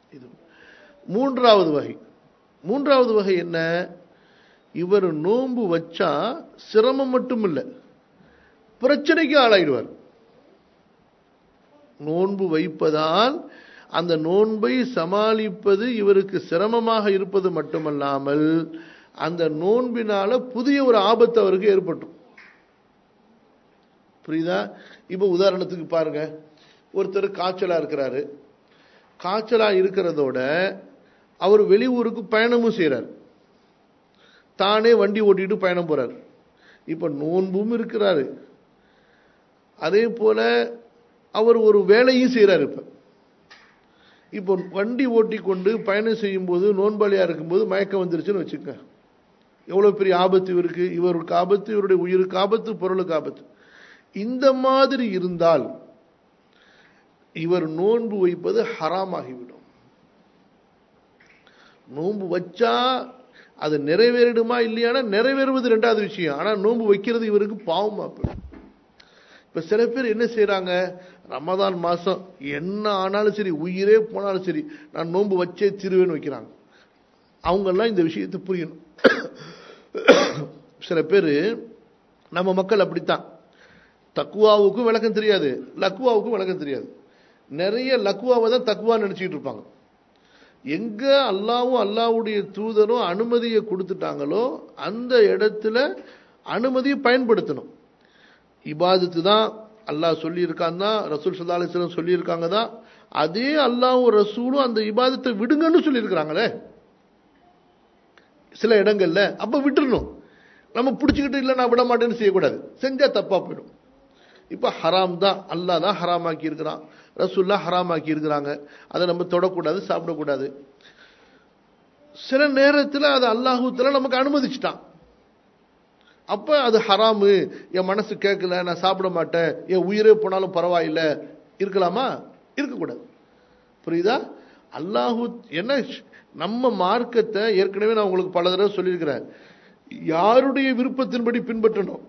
இது மூன்றாவது வகை மூன்றாவது வகை என்ன இவர் நோன்பு வச்சா சிரமம் மட்டும் இல்லை பிரச்சனைக்கு ஆளாயிடுவார் நோன்பு வைப்பதால் அந்த நோன்பை சமாளிப்பது இவருக்கு சிரமமாக இருப்பது மட்டுமல்லாமல் அந்த நோன்பினால புதிய ஒரு ஆபத்து அவருக்கு ஏற்பட்டும் புரியுதா இப்போ உதாரணத்துக்கு பாருங்க ஒருத்தர் காய்ச்சலா இருக்கிறாரு காய்ச்சலா இருக்கிறதோட அவர் வெளியூருக்கு பயணமும் செய்கிறார் தானே வண்டி ஓட்டிட்டு பயணம் போறார் இப்ப நோன்பும் இருக்கிறாரு அதே போல அவர் ஒரு வேலையும் செய்கிறார் இப்ப இப்போ வண்டி ஓட்டி கொண்டு பயணம் செய்யும் போது நோன்பாளியா இருக்கும்போது மயக்கம் வந்துருச்சுன்னு வச்சுக்க எவ்வளவு பெரிய ஆபத்து இவருக்கு இவருக்கு ஆபத்து இவருடைய உயிருக்கு ஆபத்து பொருளுக்கு ஆபத்து இந்த மாதிரி இருந்தால் இவர் நோன்பு வைப்பது ஹராமாகிவிடும் நோன்பு வச்சா அது நிறைவேறிடுமா இல்லையானா நிறைவேறுவது ரெண்டாவது விஷயம் ஆனா நோன்பு வைக்கிறது இவருக்கு பாவமா போயிடும் இப்ப சில பேர் என்ன செய்யறாங்க ரமதான் மாசம் என்ன ஆனாலும் சரி உயிரே போனாலும் சரி நான் நோன்பு வச்சே திருவேன்னு வைக்கிறாங்க அவங்கெல்லாம் இந்த விஷயத்தை புரியணும் சில பேர் நம்ம மக்கள் அப்படித்தான் தக்குவாவுக்கும் விளக்கம் தெரியாது லக்குவாவுக்கும் விளக்கம் தெரியாது நிறைய லக்குவாவை தான் தக்குவா நினைச்சிட்டு இருப்பாங்க எங்க அல்லாவும் அல்லாவுடைய தூதரும் அனுமதியை கொடுத்துட்டாங்களோ அந்த இடத்துல அனுமதியை பயன்படுத்தணும் இபாதத்து தான் அல்லாஹ் சொல்லியிருக்கான் தான் ரசூல் சல்லா அலிஸ்லாம் சொல்லியிருக்காங்க தான் அதே அல்லாவும் ரசூலும் அந்த இபாதத்தை விடுங்கன்னு சொல்லியிருக்கிறாங்களே சில இடங்கள்ல அப்ப விட்டுறணும் நம்ம பிடிச்சிக்கிட்டு இல்லை நான் விட மாட்டேன்னு செய்யக்கூடாது செஞ்சா தப்பா போயிடும் இப்ப ஹராம் தான் அல்லாஹ் தான் ஹராமாக்கி இருக்கிறான் ரசூல்லா ஹராமாக்கி இருக்கிறாங்க அதை நம்ம தொடக்கூடாது சாப்பிடக்கூடாது சில நேரத்தில் அது அல்லாஹூத்துல நமக்கு அனுமதிச்சிட்டான் அப்ப அது ஹராமு என் மனசு கேட்கல நான் சாப்பிட மாட்டேன் என் உயிரே போனாலும் பரவாயில்லை இருக்கலாமா இருக்கக்கூடாது புரியுதா அல்லாஹூ என்ன நம்ம மார்க்கத்தை ஏற்கனவே நான் உங்களுக்கு பல தடவை சொல்லியிருக்கிறேன் யாருடைய விருப்பத்தின்படி பின்பற்றணும்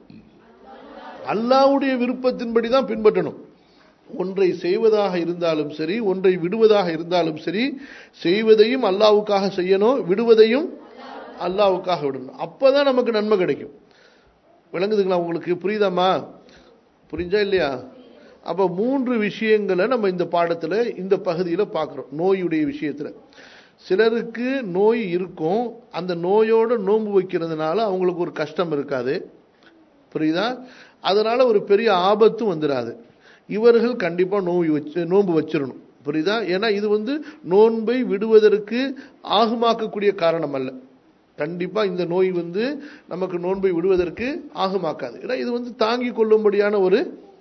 அல்லாவுடைய விருப்பத்தின்படி தான் பின்பற்றணும் ஒன்றை செய்வதாக இருந்தாலும் சரி ஒன்றை விடுவதாக இருந்தாலும் சரி செய்வதையும் அல்லாவுக்காக செய்யணும் விடுவதையும் அல்லாவுக்காக விடணும் அப்பதான் நமக்கு நன்மை கிடைக்கும் விளங்குதுங்களா உங்களுக்கு புரியுதாமா புரிஞ்சா இல்லையா அப்ப மூன்று விஷயங்களை நம்ம இந்த பாடத்துல இந்த பகுதியில பார்க்கிறோம் நோயுடைய விஷயத்துல சிலருக்கு நோய் இருக்கும் அந்த நோயோட நோன்பு வைக்கிறதுனால அவங்களுக்கு ஒரு கஷ்டம் இருக்காது புரியுதா அதனால ஒரு பெரிய ஆபத்தும் வந்துடாது இவர்கள் கண்டிப்பா நோய் வச்சு நோன்பு வச்சிடணும் புரியுதா ஏன்னா இது வந்து நோன்பை விடுவதற்கு ஆகுமாக்கக்கூடிய காரணம் அல்ல கண்டிப்பா இந்த நோய் வந்து நமக்கு நோன்பை விடுவதற்கு ஆகுமாக்காது ஏன்னா இது வந்து தாங்கி கொள்ளும்படியான ஒரு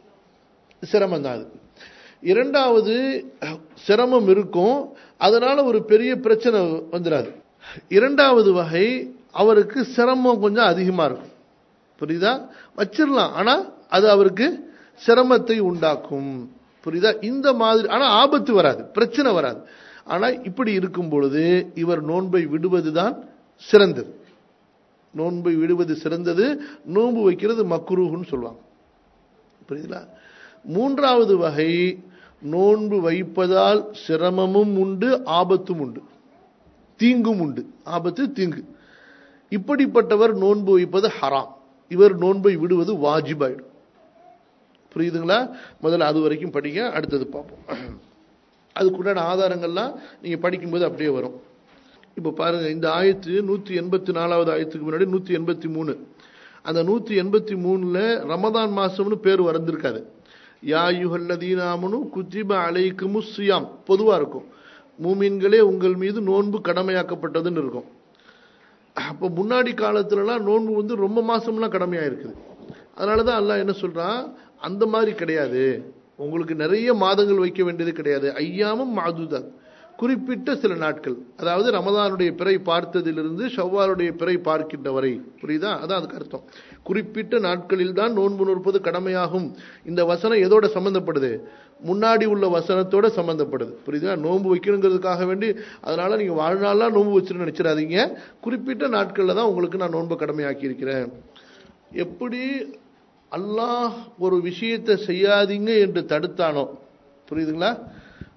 சிரமம் தான் அது இரண்டாவது சிரமம் இருக்கும் அதனால ஒரு பெரிய பிரச்சனை வந்துடாது இரண்டாவது வகை அவருக்கு சிரமம் கொஞ்சம் அதிகமா இருக்கும் புரியுதா வச்சிடலாம் ஆனா அது அவருக்கு சிரமத்தை உண்டாக்கும் புரியுதா இந்த மாதிரி ஆனா ஆபத்து வராது பிரச்சனை வராது ஆனா இப்படி இருக்கும் பொழுது இவர் நோன்பை விடுவதுதான் சிறந்தது நோன்பை விடுவது சிறந்தது நோன்பு வைக்கிறது மக்குருகுன்னு சொல்லுவாங்க புரியுதுங்களா மூன்றாவது வகை நோன்பு வைப்பதால் சிரமமும் உண்டு ஆபத்தும் உண்டு தீங்கும் உண்டு ஆபத்து தீங்கு இப்படிப்பட்டவர் நோன்பு வைப்பது ஹராம் இவர் நோன்பை விடுவது வாஜிபாயிடும் புரியுதுங்களா முதல்ல அது வரைக்கும் படிங்க அடுத்தது பார்ப்போம் அதுக்குண்டான ஆதாரங்கள்லாம் நீங்க படிக்கும்போது அப்படியே வரும் இப்ப பாருங்க இந்த ஆயத்து நூத்தி எண்பத்தி நாலாவது ஆயத்துக்கு முன்னாடி நூத்தி எண்பத்தி மூணு அந்த நூத்தி எண்பத்தி மூணுல ரமதான் மாசம்னு பேர் வந்திருக்காது யா யுஹல்லதீனாமனு குத்திப அலைக்குமு சுயாம் பொதுவா இருக்கும் மூமீன்களே உங்கள் மீது நோன்பு கடமையாக்கப்பட்டதுன்னு இருக்கும் அப்போ முன்னாடி காலத்துலலாம் நோன்பு வந்து ரொம்ப மாசம்லாம் கடமையா இருக்குது அதனால தான் அல்லாஹ் என்ன சொல்றான் அந்த மாதிரி கிடையாது உங்களுக்கு நிறைய மாதங்கள் வைக்க வேண்டியது கிடையாது ஐயாமும் மாதுதான் குறிப்பிட்ட சில நாட்கள் அதாவது ரமதானுடைய பிறை பார்த்ததிலிருந்து ஷவ்வாலுடைய பிறை பார்க்கின்ற வரை புரியுதா அதான் அதுக்கு அர்த்தம் குறிப்பிட்ட நாட்களில் தான் நோன்பு நோற்பது கடமையாகும் இந்த வசனம் எதோட சம்பந்தப்படுது முன்னாடி உள்ள வசனத்தோட சம்பந்தப்படுது புரியுதா நோன்பு வைக்கணுங்கிறதுக்காக வேண்டி அதனால நீங்க வாழ்நாளெல்லாம் நோன்பு வச்சுன்னு நினைச்சிடாதீங்க குறிப்பிட்ட நாட்கள்ல தான் உங்களுக்கு நான் நோன்பு கடமையாக்கி இருக்கிறேன் எப்படி அல்லாஹ் ஒரு விஷயத்தை செய்யாதீங்க என்று தடுத்தானோ புரியுதுங்களா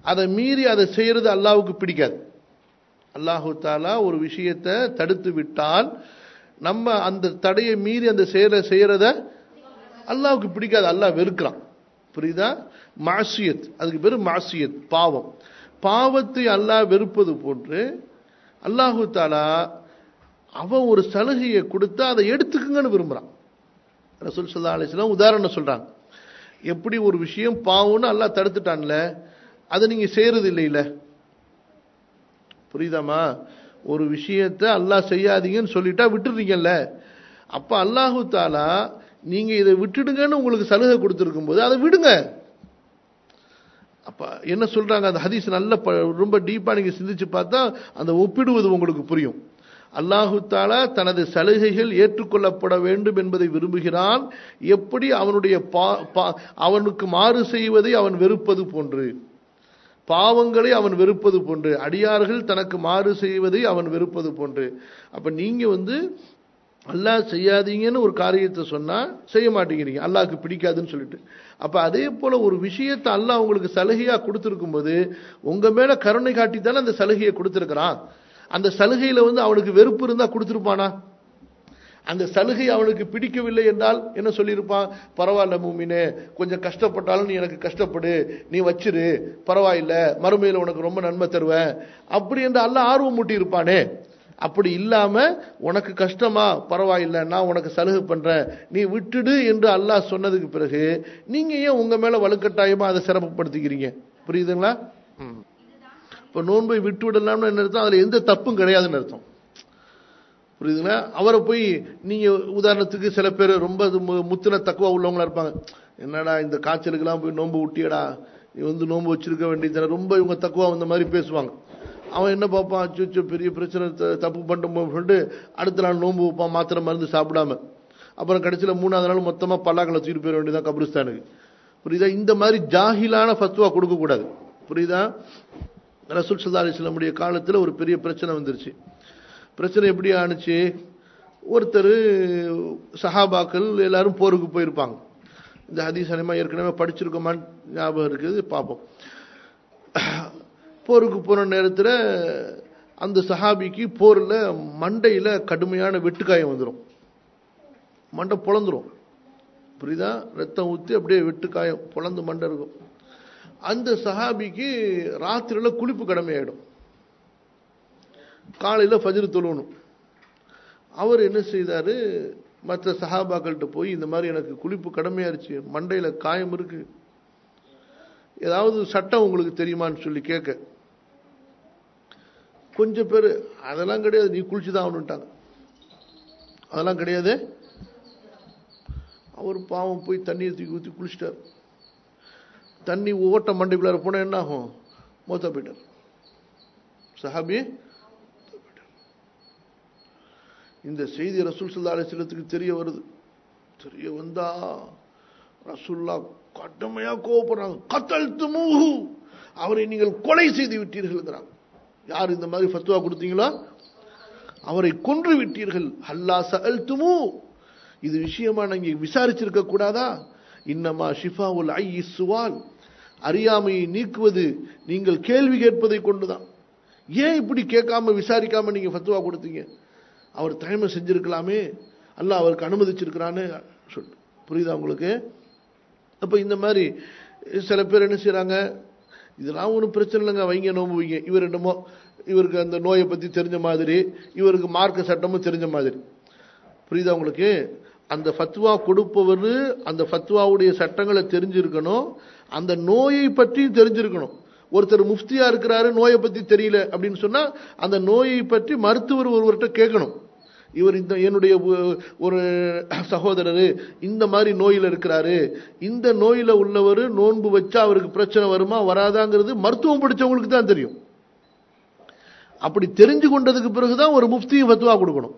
அதை மீறி அதை செய்யறது அல்லாவுக்கு பிடிக்காது அல்லாஹு தாலா ஒரு விஷயத்தை தடுத்து விட்டால் நம்ம அந்த தடையை மீறி அந்த செயலை செய்யறத அல்லாவுக்கு பிடிக்காது அல்லாஹ் வெறுக்கிறான் புரியுதா மாசியத் அதுக்கு பேரு மாசியத் பாவம் பாவத்தை அல்லாஹ் வெறுப்பது போன்று அல்லாஹு தாலா அவன் ஒரு சலுகையை கொடுத்தா அதை எடுத்துக்குங்கன்னு விரும்புறான் ரசூல் சல்லா அலிஸ்லாம் உதாரணம் சொல்றாங்க எப்படி ஒரு விஷயம் பாவம்னு அல்லாஹ் தடுத்துட்டான்ல அதை நீங்க செய்யறது இல்லைல்ல புரியுதாமா ஒரு விஷயத்தை அல்லாஹ் செய்யாதீங்கன்னு சொல்லிட்டா விட்டுறீங்கல்ல அப்ப அல்லாஹு தாலா நீங்க இதை விட்டுடுங்கன்னு உங்களுக்கு சலுகை கொடுத்துருக்கும் போது அதை விடுங்க அப்ப என்ன சொல்றாங்க அந்த ஹதீஸ் நல்ல ரொம்ப டீப்பா நீங்க சிந்திச்சு பார்த்தா அந்த ஒப்பிடுவது உங்களுக்கு புரியும் அல்லாஹு தாலா தனது சலுகைகள் ஏற்றுக்கொள்ளப்பட வேண்டும் என்பதை விரும்புகிறான் எப்படி அவனுடைய அவனுக்கு மாறு செய்வதை அவன் வெறுப்பது போன்று பாவங்களை அவன் வெறுப்பது போன்று அடியார்கள் தனக்கு மாறு செய்வதை அவன் வெறுப்பது போன்று அப்ப நீங்க வந்து அல்லாஹ் செய்யாதீங்கன்னு ஒரு காரியத்தை சொன்னா செய்ய மாட்டேங்கிறீங்க அல்லாஹ்க்கு பிடிக்காதுன்னு சொல்லிட்டு அப்ப அதே போல ஒரு விஷயத்தை அல்லாஹ் உங்களுக்கு சலுகையா கொடுத்துருக்கும் போது உங்க மேல கருணை காட்டி தானே அந்த சலுகையை கொடுத்துருக்கிறான் அந்த சலுகையில வந்து அவனுக்கு வெறுப்பு இருந்தா கொடுத்துருப்பானா அந்த சலுகை அவனுக்கு பிடிக்கவில்லை என்றால் என்ன சொல்லியிருப்பான் பரவாயில்ல மூமினே கொஞ்சம் கஷ்டப்பட்டாலும் நீ எனக்கு கஷ்டப்படு நீ வச்சிரு பரவாயில்ல மறுமையில் உனக்கு ரொம்ப நன்மை தருவேன் அப்படி என்று அல்ல ஆர்வம் மூட்டி இருப்பானே அப்படி இல்லாம உனக்கு கஷ்டமா பரவாயில்ல நான் உனக்கு சலுகை பண்றேன் நீ விட்டுடு என்று அல்லாஹ் சொன்னதுக்கு பிறகு நீங்க ஏன் உங்க மேல வலுக்கட்டாயமா அதை சிறப்புப்படுத்திக்கிறீங்க புரியுதுங்களா இப்ப நோன்பை விட்டு விடலாம்னு என்ன அர்த்தம் அதுல எந்த தப்பும் கிடையாதுன்னு அர்த்தம் புரியுதுங்களா அவரை போய் நீங்க உதாரணத்துக்கு சில பேர் ரொம்ப முத்தின தக்குவா உள்ளவங்களா இருப்பாங்க என்னடா இந்த காய்ச்சலுக்கெல்லாம் போய் நோன்பு விட்டியடா நீ வந்து நோன்பு வச்சிருக்க வேண்டியது ரொம்ப இவங்க தக்குவா வந்த மாதிரி பேசுவாங்க அவன் என்ன பார்ப்பான் அச்சு பெரிய பிரச்சனை தப்பு பண்ணிட்டு சொல்லிட்டு அடுத்த நாள் நோன்பு வைப்பான் மாத்திரை மருந்து சாப்பிடாம அப்புறம் கடைசியில் மூணாவது நாள் மொத்தமாக பல்லாக்களை தூக்கிட்டு போயிட வேண்டியதான் கபிரிஸ்தானுக்கு புரியுதா இந்த மாதிரி ஜாகிலான ஃபத்வா கொடுக்கக்கூடாது புரியுதா ரசூல் சல்லா அலிஸ்லமுடைய காலத்தில் ஒரு பெரிய பிரச்சனை வந்துருச்சு பிரச்சனை எப்படி ஆணுச்சு ஒருத்தர் சஹாபாக்கள் எல்லாரும் போருக்கு போயிருப்பாங்க இந்த ஹதீஸ் அனிமா ஏற்கனவே படிச்சிருக்கோமான்னு ஞாபகம் இருக்குது பார்ப்போம் போருக்கு போன நேரத்தில் அந்த சஹாபிக்கு போரில் மண்டையில் கடுமையான வெட்டுக்காயம் வந்துடும் மண்டை பொழந்துரும் புரியுதா ரத்தம் ஊற்றி அப்படியே வெட்டுக்காயம் பொழந்து மண்டை இருக்கும் அந்த சஹாபிக்கு ராத்திரியில் குளிப்பு கடமையாயிடும் காலையில் ஃபஜ்ரு தொழுவணும் அவர் என்ன செய்தார் மற்ற சஹாபாக்கள்கிட்ட போய் இந்த மாதிரி எனக்கு குளிப்பு கடமையாயிருச்சு மண்டையில் காயம் இருக்கு ஏதாவது சட்டம் உங்களுக்கு தெரியுமான்னு சொல்லி கேட்க கொஞ்சம் பேர் அதெல்லாம் கிடையாது நீ குளிச்சுதான் ஆகணுன்ட்டாங்க அதெல்லாம் கிடையாது அவர் பாவம் போய் தண்ணியை தூக்கி ஊற்றி குளிச்சிட்டார் தண்ணி ஓட்ட மண்டைக்குள்ளார போனால் என்ன ஆகும் மூத்தா போயிட்டார் சஹாபி இந்த செய்தி ரசூல் சல்லா அலிஸ்லத்துக்கு தெரிய வருது தெரிய வந்தா ரசூல்லா கடுமையா கோவப்படுறாங்க கத்தல் துமுகு அவரை நீங்கள் கொலை செய்து விட்டீர்கள் யார் இந்த மாதிரி ஃபத்துவா கொடுத்தீங்களோ அவரை கொன்று விட்டீர்கள் அல்லா சல் துமு இது விஷயமா நீங்க விசாரிச்சிருக்க கூடாதா இன்னமா ஷிஃபா உல் ஐ சுவால் அறியாமையை நீக்குவது நீங்கள் கேள்வி கேட்பதை கொண்டுதான் ஏன் இப்படி கேட்காம விசாரிக்காம நீங்க ஃபத்துவா கொடுத்தீங்க அவர் தயமை செஞ்சிருக்கலாமே அல்ல அவருக்கு அனுமதிச்சிருக்கிறான்னு சொல் புரியுதா உங்களுக்கு அப்ப இந்த மாதிரி சில பேர் என்ன செய்யறாங்க இதெல்லாம் ஒன்றும் பிரச்சனை இல்லைங்க வைங்க நோம்பு வைங்க இவர் என்னமோ இவருக்கு அந்த நோயை பத்தி தெரிஞ்ச மாதிரி இவருக்கு மார்க்க சட்டமும் தெரிஞ்ச மாதிரி புரியுதா உங்களுக்கு அந்த ஃபத்வா கொடுப்பவர் அந்த ஃபத்வாவுடைய சட்டங்களை தெரிஞ்சிருக்கணும் அந்த நோயை பற்றியும் தெரிஞ்சிருக்கணும் ஒருத்தர் முஃப்தியா இருக்கிறாரு நோயை பத்தி தெரியல அப்படின்னு சொன்னா அந்த நோயை பற்றி மருத்துவர் ஒருவர்கிட்ட கேட்கணும் இவர் இந்த என்னுடைய ஒரு சகோதரர் இந்த மாதிரி நோயில் இருக்கிறாரு இந்த நோயில உள்ளவர் நோன்பு வச்சா அவருக்கு பிரச்சனை வருமா வராதாங்கிறது மருத்துவம் படிச்சவங்களுக்கு தான் தெரியும் அப்படி தெரிஞ்சு கொண்டதுக்கு பிறகுதான் ஒரு முஃப்தியும் ஃபத்துவா கொடுக்கணும்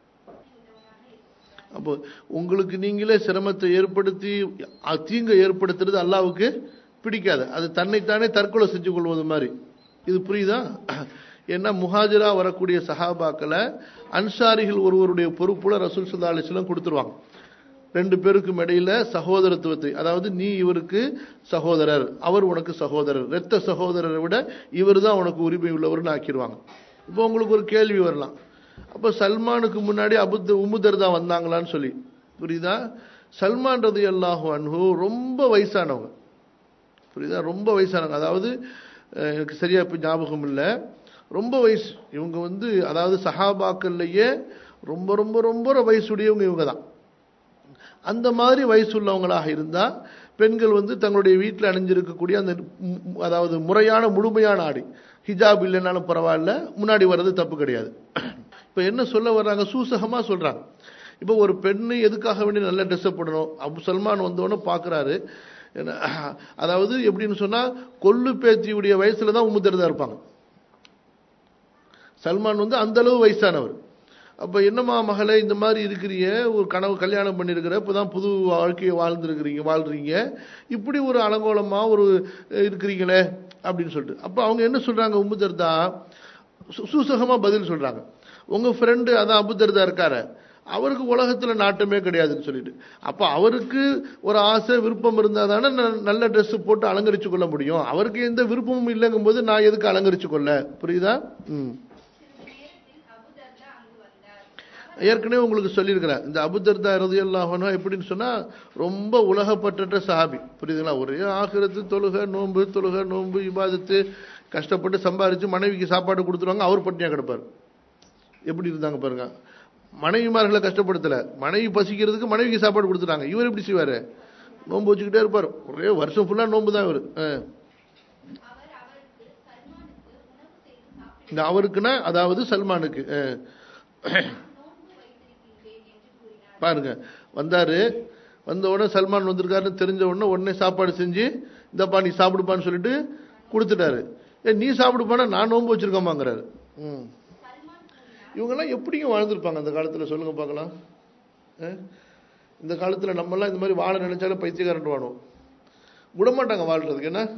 அப்போ உங்களுக்கு நீங்களே சிரமத்தை ஏற்படுத்தி தீங்கை ஏற்படுத்துறது அல்லாவுக்கு பிடிக்காது அது தன்னைத்தானே தற்கொலை செஞ்சு கொள்வது மாதிரி இது புரியுதா ஏன்னா முஹாஜரா வரக்கூடிய சஹாபாக்களை அன்சாரிகள் ஒருவருடைய பொறுப்புல ரசூல் சல்லா அலிஸ்லாம் கொடுத்துருவாங்க ரெண்டு பேருக்கும் இடையில சகோதரத்துவத்தை அதாவது நீ இவருக்கு சகோதரர் அவர் உனக்கு சகோதரர் இரத்த சகோதரரை விட இவர் தான் உனக்கு உரிமை உள்ளவர்னு ஆக்கிடுவாங்க இப்போ உங்களுக்கு ஒரு கேள்வி வரலாம் அப்போ சல்மானுக்கு முன்னாடி அபுத் உமுதர் தான் வந்தாங்களான்னு சொல்லி புரியுதா சல்மான் ரதி அல்லாஹு அன்ஹு ரொம்ப வயசானவங்க புரியுதா ரொம்ப வயசானவங்க அதாவது அஹ், எனக்கு சரியா இப்போ ஞாபகம் இல்லை ரொம்ப வயசு இவங்க வந்து அதாவது சஹாபாக்கள்லயே ரொம்ப ரொம்ப ரொம்ப வயசுடையவங்க இவங்க தான் அந்த மாதிரி வயசுள்ளவங்களாக இருந்தா பெண்கள் வந்து தங்களுடைய வீட்டில் அணிஞ்சிருக்கக்கூடிய அந்த மு- மு- அதாவது முறையான முழுமையான ஆடை ஹிஜாப் இல்லைனாலும் பரவாயில்ல முன்னாடி வர்றது தப்பு கிடையாது இப்போ என்ன சொல்ல வர்றாங்க சூசகமா சொல்றாங்க இப்போ ஒரு பெண்ணு எதுக்காக வேண்டி நல்ல ட்ரெஸ்ஸை போடணும் அபு சல்மான் வந்தோடனே பார்க்குறாரு அதாவது எப்படின்னு சொன்னா கொல்லு பேத்தியுடைய வயசுல தான் உமுதர்தா இருப்பாங்க சல்மான் வந்து அந்த அளவு வயசானவர் அப்ப என்னம்மா மகளே இந்த மாதிரி இருக்கிறீங்க ஒரு கனவு கல்யாணம் பண்ணியிருக்கிற இப்பதான் புது வாழ்க்கையை வாழ்ந்துருக்கிறீங்க வாழ்றீங்க இப்படி ஒரு அலங்கோலமா ஒரு அஹ், இருக்கிறீங்களே அப்படின்னு சொல்லிட்டு அப்ப அவங்க என்ன சொல்றாங்க உமுதர்தா சு- சூசகமா பதில் சொல்றாங்க உங்க ஃப்ரெண்டு அதான் அபுதர்தா இருக்காரு அவருக்கு உலகத்துல நாட்டமே கிடையாதுன்னு சொல்லிட்டு அப்ப அவருக்கு ஒரு ஆசை விருப்பம் இருந்தா தானே ந- நல்ல Dress போட்டு அலங்கரிச்சு கொள்ள முடியும் அவருக்கு எந்த விருப்பமும் இல்லைங்கும் போது நான் எதுக்கு அலங்கரிச்சு கொள்ள புரியுதா ம் ஏற்கனவே உங்களுக்கு சொல்லியிருக்கிறேன் இந்த அபுதர்தா ரதியல்லாஹனோ எப்படின்னு சொன்னா ரொம்ப உலகப்பற்ற சஹாபி புரியுதுங்களா ஒரே ஆகிரத்து தொழுக நோன்பு தொழுக நோன்பு இபாதத்து கஷ்டப்பட்டு சம்பாரிச்சு மனைவிக்கு சாப்பாடு கொடுத்துருவாங்க அவர் பட்டினியா கிடப்பார் எப்படி இருந்தாங்க பாருங்க மனைவிமார்களை கஷ்டப்படுத்தல மனைவி பசிக்கிறதுக்கு மனைவிக்கு சாப்பாடு கொடுத்துட்டாங்க இவர் எப்படி செய்வாரு நோன்பு வச்சுக்கிட்டே இருப்பார் ஒரே வருஷம் ஃபுல்லா நோன்பு தான் இவர் இந்த அவருக்குன்னா அதாவது சல்மானுக்கு அஹ். பாருங்க வந்தாரு வந்த உடனே சல்மான் வந்திருக்காருன்னு தெரிஞ்ச உடனே உடனே சாப்பாடு செஞ்சு இந்தப்பா நீ சாப்பிடுப்பான்னு சொல்லிட்டு கொடுத்துட்டாரு ஏ நீ சாப்பிடுப்பானா நான் நோன்பு வச்சிருக்கோமாங்கிறாரு ம் இவங்கெல்லாம் எப்படிங்க வாழ்ந்திருப்பாங்க அந்த காலத்துல சொல்லுங்க பார்க்கலாம் அஹ்? இந்த காலத்துல நம்மெல்லாம் இந்த மாதிரி வாழ நினைச்சாலும் பைத்தியக்காரன் வாழும் விட மாட்டாங்க வாழ்றதுக்கு என்ன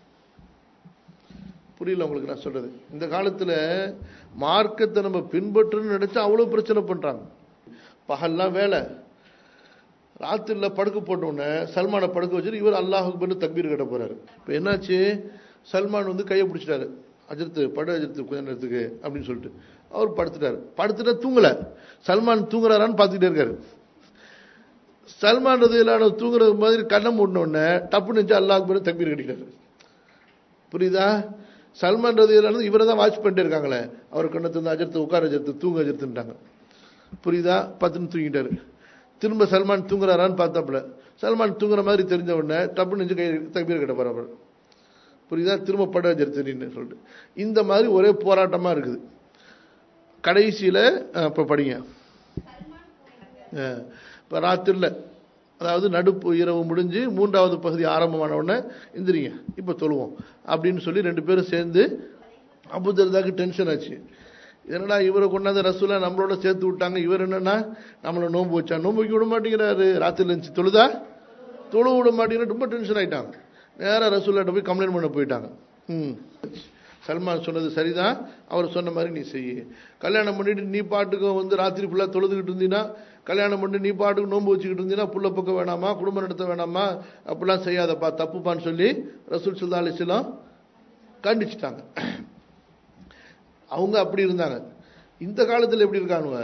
புரியல உங்களுக்கு நான் சொல்றது இந்த காலத்துல மார்க்கத்தை நம்ம பின்பற்றணும்னு நினைச்சா அவ்வளவு பிரச்சனை பண்றாங்க பகல்லாம் வேலை ராத்திரில படுக்க போட்ட உடனே சல்மானை படுக்க வச்சுட்டு இவர் அல்லாஹுக்கு பண்ணி தக்பீர் கட்ட போறாரு இப்போ என்னாச்சு சல்மான் வந்து கையை பிடிச்சிட்டாரு அஜர்த்து படு அஜர்த்து கொஞ்ச நேரத்துக்கு அப்படின்னு சொல்லிட்டு அவர் படுத்துட்டாரு படுத்துட்டா தூங்கல சல்மான் தூங்குறாரான்னு பார்த்துக்கிட்டே இருக்காரு சல்மான் ரதியிலான தூங்குறது மாதிரி கண்ணை மூடின உடனே டப்புன்னு வச்சு அல்லாஹ் பண்ணி தக்பீர் கட்டிட்டாரு புரியுதா சல்மான் ரதியிலானது இவரை தான் வாட்ச் பண்ணிட்டே இருக்காங்களே அவர் கண்ணை தந்து அஜர்த்து உட்கார அஜர்த்து தூங்க அஜர்த்துட்டாங்க புரியுதா பத்துன்னு தூங்கிட்டாரு திரும்ப சல்மான் தூங்குறாரான்னு பார்த்தாப்புல சல்மான் தூங்குற மாதிரி தெரிஞ்ச உடனே டப்பு நெஞ்சு கை தக்பீர் கிட்ட போறாரு புரியுதா திரும்ப பட வச்சிருச்சுன்னு சொல்லிட்டு இந்த மாதிரி ஒரே போராட்டமா இருக்குது கடைசியில அஹ், இப்ப படிங்க அஹ், இப்ப ராத்திரில அதாவது நடுப்பு இரவு முடிஞ்சு மூன்றாவது பகுதி ஆரம்பமான உடனே எந்திரிங்க இப்ப தொழுவோம் அப்படின்னு சொல்லி ரெண்டு பேரும் சேர்ந்து அபுதர்தாக்கு டென்ஷன் ஆச்சு என்னடா இவரை கொண்டாந்து ரசூலா நம்மளோட சேர்த்து விட்டாங்க இவர் என்னன்னா நம்மளை நோன்பு வச்சா நோன்பு வைக்க விட மாட்டேங்கிறாரு ராத்திரில இருந்துச்சு தொழுதா தொழு விட மாட்டேங்கிற ரொம்ப டென்ஷன் ஆயிட்டாங்க நேரா ரசூல்லாட்ட போய் கம்ப்ளைண்ட் பண்ண போயிட்டாங்க ம் சல்மான் சொன்னது சரிதான் அவர் சொன்ன மாதிரி நீ செய்ய கல்யாணம் பண்ணிட்டு நீ பாட்டுக்கு வந்து ராத்திரி ஃபுல்லா தொழுதுகிட்டு இருந்தீங்கன்னா கல்யாணம் பண்ணிட்டு நீ பாட்டுக்கு நோன்பு வச்சுக்கிட்டு இருந்தீங்கன்னா புள்ள பக்கம் வேணாமா குடும்பம் நடத்த வேணாமா அப்படிலாம் செய்யாதப்பா தப்புப்பான்னு சொல்லி ரசூல் சுல்லா அலிஸ்லாம் கண்டிச்சிட்டாங்க அவங்க அப்படி இருந்தாங்க இந்த காலத்துல எப்படி இருக்கானுங்க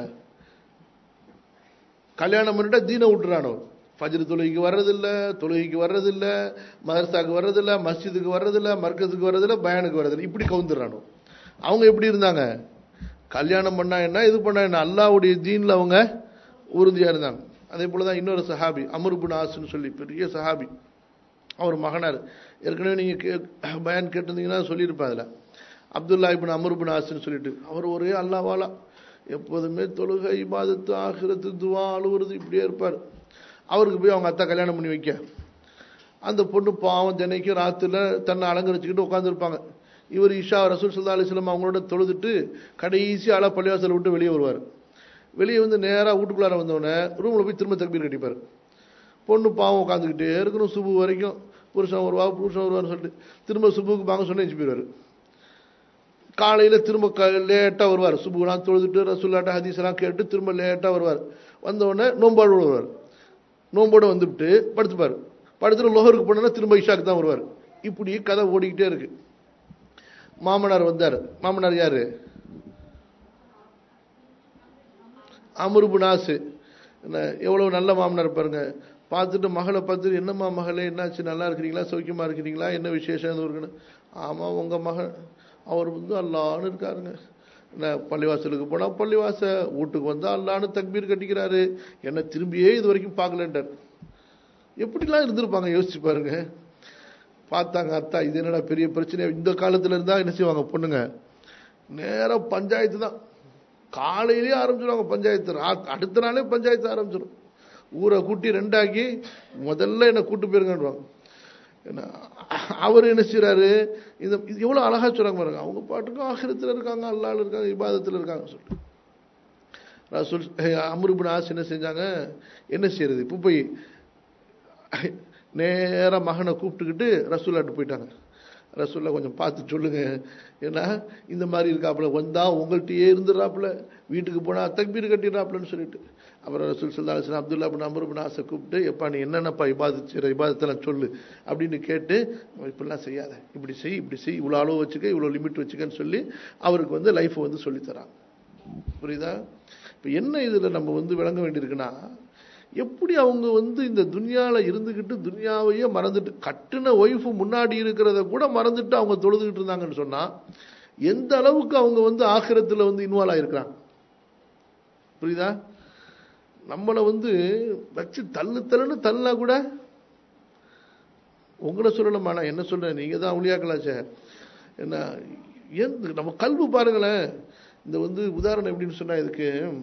கல்யாணம் பண்ணிட்டா தீனை விட்டுறானோ ஃபஜ்ர் தொழுகைக்கு வர்றதில்ல தொழுகைக்கு வர்றதில்ல மதரசாக்கு வர்றதில்ல மஸ்ஜிதுக்கு வர்றதில்ல மர்க்கத்துக்கு வர்றதில்ல பயானுக்கு வர்றதில்ல இப்படி கவுந்துடுறானோ அவங்க எப்படி இருந்தாங்க கல்யாணம் பண்ணா என்ன இது பண்ணா என்ன அல்லாவுடைய தீன்ல அவங்க உறுதியா இருந்தாங்க அதே போலதான் இன்னொரு சஹாபி அமருபின் ஆசுன்னு சொல்லி பெரிய சஹாபி அவர் மகனார் ஏற்கனவே நீங்க கே- பயான் கேட்டிருந்தீங்கன்னா சொல்லியிருப்பேன் அதுல அப்துல்லா இப்னு அமர் இப்னு ஆஸ்ன்னு சொல்லிட்டு அவர் ஒரே அல்லாவாலா எப்போதுமே தொழுகை இபாதத்து ஆகிரத்து துவா அழுவுறது இப்படியே இருப்பார் அவருக்கு போய் அவங்க அத்தா கல்யாணம் பண்ணி வைக்க அந்த பொண்ணு பாவம் தினைக்கும் ராத்திரில தன்னை அலங்கரிச்சுக்கிட்டு உட்காந்துருப்பாங்க இவர் இஷா ரசூல் சல்லா அலிஸ்லாம் அவங்களோட தொழுதுட்டு கடைசி ஆளா பள்ளிவாசலை விட்டு வெளியே வருவார் வெளியே வந்து நேரா வீட்டுக்குள்ளார வந்தோடனே ரூம்ல போய் திரும்ப தக்பீர் கட்டிப்பார் பொண்ணு பாவம் உட்காந்துக்கிட்டே இருக்கணும் சுபு வரைக்கும் புருஷன் வருவா புருஷன் வருவான்னு சொல்லிட்டு திரும்ப சுபுக்கு வாங்க சொன்ன எஞ்சி போயிடுவார் காலையில திரும்ப லேட்டா வருவார் சுபுலாம் தொழுதுட்டு ரசூல்லாட்ட ஹதீஸ் எல்லாம் கேட்டு திரும்ப லேட்டா வருவார் வந்த உடனே நோம்பாடு வருவார் நோம்போட வந்துவிட்டு படுத்துப்பாரு படுத்துட்டு லோஹருக்கு போனா திரும்ப இஷாக்கு தான் வருவார் இப்படி கதை ஓடிக்கிட்டே இருக்கு மாமனார் வந்தார் மாமனார் யாரு அமருபு நாசு என்ன எவ்வளவு நல்ல மாமனார் பாருங்க பார்த்துட்டு மகளை பார்த்துட்டு என்னம்மா மகளே என்னாச்சு நல்லா இருக்கிறீங்களா சௌக்கியமா இருக்கிறீங்களா என்ன விசேஷம் எதுவும் இருக்குன்னு ஆமா உங்க மகன் அவர் வந்து அல்லான்னு இருக்காருங்க என்ன பள்ளிவாசலுக்கு போனா பள்ளிவாச வீட்டுக்கு வந்தா அல்லான்னு தக்பீர் கட்டிக்கிறாரு என்ன திரும்பியே இது வரைக்கும் பார்க்கலன்றார் எப்படிலாம் இருந்திருப்பாங்க யோசிச்சு பாருங்க பார்த்தாங்க அத்தா இது என்னடா பெரிய பிரச்சனை இந்த காலத்துல இருந்தா என்ன செய்வாங்க பொண்ணுங்க நேரா பஞ்சாயத்து தான் காலையிலேயே ஆரம்பிச்சிருவாங்க பஞ்சாயத்து ரா- அடுத்த நாளே பஞ்சாயத்து ஆரம்பிச்சிடும் ஊரை கூட்டி ரெண்டாக்கி முதல்ல என்ன கூட்டு போயிருங்கன்றாங்க என்ன அவர் என்ன செய்றாரு இந்த இது எவ்வளவு அழகா சொல்றாங்க பாருங்க அவங்க பாட்டுக்கும் ஆகிரத்தில் இருக்காங்க அல்லாஹ்ல இருக்காங்க இபாதத்தில் இருக்காங்க சொல்லி ரசூல் அம்ருபின் ஆஸ் என்ன செஞ்சாங்க என்ன செய்யறது இப்போ போய் நேரா மகனை கூப்பிட்டுக்கிட்டு ரசூல்லாட்டு போயிட்டாங்க ரசூல்லா கொஞ்சம் பார்த்து சொல்லுங்க ஏன்னா இந்த மாதிரி இருக்காப்புல வந்தா உங்கள்கிட்டயே இருந்துடுறாப்புல வீட்டுக்கு போனா தக்பீர் கட்டிடுறாப்புலன்னு சொல்லிட்டு அப்புறம் ரசூல் சல்லா அலிஸ்லாம் அப்துல்லா பின் அமர் பின் ஆசை கூப்பிட்டு எப்பா நீ என்னென்னப்பா இபாதத் செய்கிற இபாதத்தெல்லாம் சொல்லு அப்படின்னு கேட்டு இப்படிலாம் செய்யாத இப்படி செய் இப்படி செய் இவ்வளோ அளவு வச்சுக்க இவ்வளோ லிமிட் வச்சுக்கன்னு சொல்லி அவருக்கு வந்து லைஃப்பை வந்து சொல்லித் தராங்க புரியுதா இப்போ என்ன இதில் நம்ம வந்து விளங்க வேண்டியிருக்குன்னா எப்படி அவங்க வந்து இந்த துன்யால இருந்துக்கிட்டு துன்யாவையே மறந்துட்டு கட்டுன ஒய்ஃபு முன்னாடி இருக்கிறத கூட மறந்துட்டு அவங்க தொழுதுகிட்டு இருந்தாங்கன்னு சொன்னா எந்த அளவுக்கு அவங்க வந்து ஆக்கிரத்தில் வந்து இன்வால்வ் ஆயிருக்கிறாங்க புரியுதா நம்மளை வந்து வச்சு தள்ளு தள்ளுன்னு தள்ளினா கூட உங்களை சொல்லலாமா நான் என்ன சொல்றேன் நீங்க தான் அவளியாக்கலாச்சே என்ன ஏன் நம்ம கல்வி பாருங்களேன் இந்த வந்து உதாரணம் எப்படின்னு சொன்னா இதுக்கு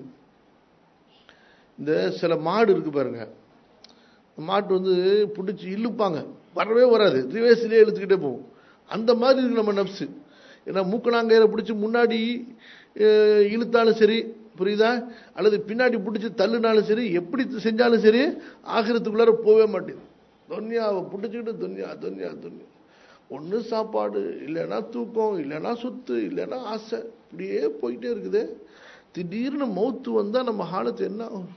இந்த சில மாடு இருக்கு பாருங்க மாட்டு வந்து பிடிச்சி இழுப்பாங்க வரவே வராது ரிவேஸ்லேயே இழுத்துக்கிட்டே போகும் அந்த மாதிரி இருக்கு நம்ம நப்சு ஏன்னா மூக்கணாங்கயிறை பிடிச்சி முன்னாடி அஹ், இழுத்தாலும் சரி புரியுதா அல்லது பின்னாடி பிடிச்சி தள்ளுனாலும் சரி எப்படி செஞ்சாலும் சரி ஆகிரத்துக்குள்ளார போகவே மாட்டேங்குது துன்யாவை பிடிச்சிக்கிட்டு துன்யா துன்யா துன்யா ஒன்று சாப்பாடு இல்லைன்னா தூக்கம் இல்லைன்னா சொத்து இல்லைன்னா ஆசை இப்படியே போயிட்டே இருக்குது திடீர்னு மௌத்து வந்தா நம்ம ஹாலத்து என்ன ஆகும்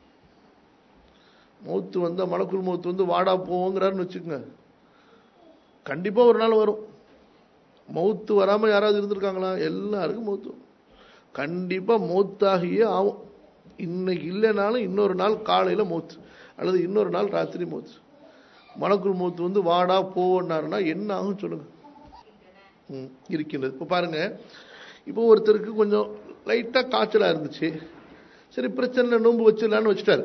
மௌத்து வந்தா மலக்குள் மௌத்து வந்து வாடா போவோங்கிறாருன்னு வச்சுக்கோங்க கண்டிப்பா ஒரு நாள் வரும் மௌத்து வராம யாராவது இருந்திருக்காங்களா எல்லாருக்கும் மௌத்து வரும். கண்டிப்பா மௌத்தாகியே ஆகும் இன்னைக்கு இல்லைனாலும் இன்னொரு நாள் காலையில மௌத்து அல்லது இன்னொரு நாள் ராத்திரி மௌத்து மலக்குள் மௌத்து வந்து வாடா போன்னாருன்னா என்ன ஆகும் சொல்லுங்க ம், இருக்கின்றது இப்போ பாருங்க இப்போ ஒருத்தருக்கு கொஞ்சம் லைட்டா காய்ச்சலா இருந்துச்சு சரி பிரச்சனை இல்லை, நோன்பு வச்சிடலான்னு வச்சுட்டாரு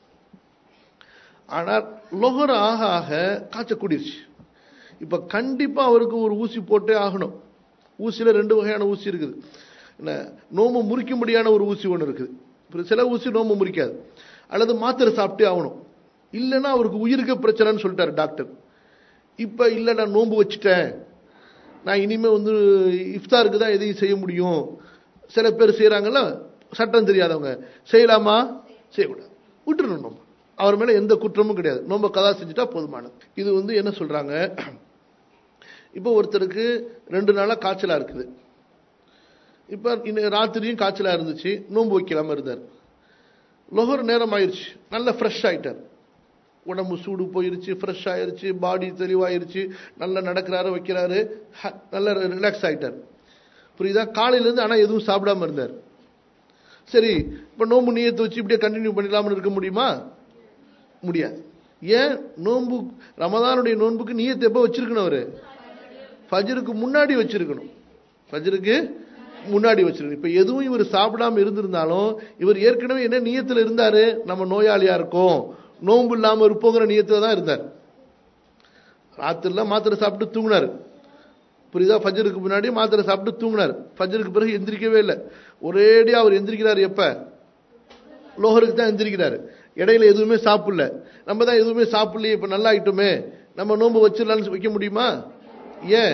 ஆனால் லொஹர் ஆக ஆக காய்ச்சல் கூடிருச்சு இப்ப கண்டிப்பா அவருக்கு ஒரு ஊசி போட்டே ஆகணும் ஊசியில ரெண்டு வகையான ஊசி இருக்குது என்ன நோம்பு முறிக்கும்படியான ஒரு ஊசி ஒன்று இருக்குது இப்ப சில ஊசி நோம்பு முறிக்காது அல்லது மாத்திரை சாப்பிட்டே ஆகணும் இல்லைன்னா அவருக்கு உயிருக்கு பிரச்சனைன்னு சொல்லிட்டாரு டாக்டர் இப்ப இல்லை நான் நோன்பு வச்சுட்டேன் நான் இனிமே வந்து இஃப்தாருக்கு தான் எதையும் செய்ய முடியும் சில பேர் செய்றாங்கல்ல சட்டம் தெரியாதவங்க செய்யலாமா செய்யக்கூடாது விட்டுறணும் நம்ம அவர் மேல எந்த குற்றமும் கிடையாது நோம்ப கதா செஞ்சுட்டா போதுமானது இது வந்து என்ன சொல்றாங்க இப்போ ஒருத்தருக்கு ரெண்டு நாளா காய்ச்சலா இருக்குது இப்ப இன்னைக்கு ராத்திரியும் காய்ச்சலா இருந்துச்சு நோன்பு வைக்கலாம இருந்தார் லொஹர் நேரம் ஆயிருச்சு நல்ல ஃப்ரெஷ் ஆயிட்டார் உடம்பு சூடு போயிருச்சு ஃப்ரெஷ் ஆயிருச்சு பாடி தெளிவாயிருச்சு நல்லா நடக்கிறாரு வைக்கிறாரு ஹ- நல்லா ரிலாக்ஸ் ஆயிட்டார் புரியுதா காலையில இருந்து ஆனா எதுவும் சாப்பிடாம இருந்தார் சரி இப்ப நோம்பு நீயத்தை வச்சு இப்படியே கண்டினியூ பண்ணிடலாம்னு இருக்க முடியுமா முடியாது ஏன் நோன்பு ரமதானுடைய நோன்புக்கு நீயத்தை எப்போ வச்சிருக்கணும் அவரு ஃபஜ்ருக்கு முன்னாடி வச்சிருக்கணும் ஃபஜ்ருக்கு முன்னாடி வச்சிருக்கணும் இப்ப எதுவும் இவர் சாப்பிடாம இருந்திருந்தாலும் இவர் ஏற்கனவே என்ன நியத்துல இருந்தாரு நம்ம நோயாளியா இருக்கோம் நோன்பு இல்லாம இருப்போங்கிற நியத்துல தான் இருந்தார் ராத்திரில மாத்திரை சாப்பிட்டு தூங்கினாரு புரியுதா ஃபஜ்ருக்கு முன்னாடி மாத்திரை சாப்பிட்டு தூங்கினார் ஃபஜ்ருக்கு பிறகு எந்திரிக்கவே இல்லை ஒரேடியா அவர் எந்திரிக்கிறார் எப்ப லோஹருக்கு தான் எந்திரிக்கிறாரு இடையில எதுவுமே சாப்பிடல நம்ம தான் எதுவுமே சாப்பிடலையே இப்ப நல்லா ஆயிட்டோமே நம்ம நோன்பு வச்சிடலாம்னு வைக்க முடியுமா ஏன்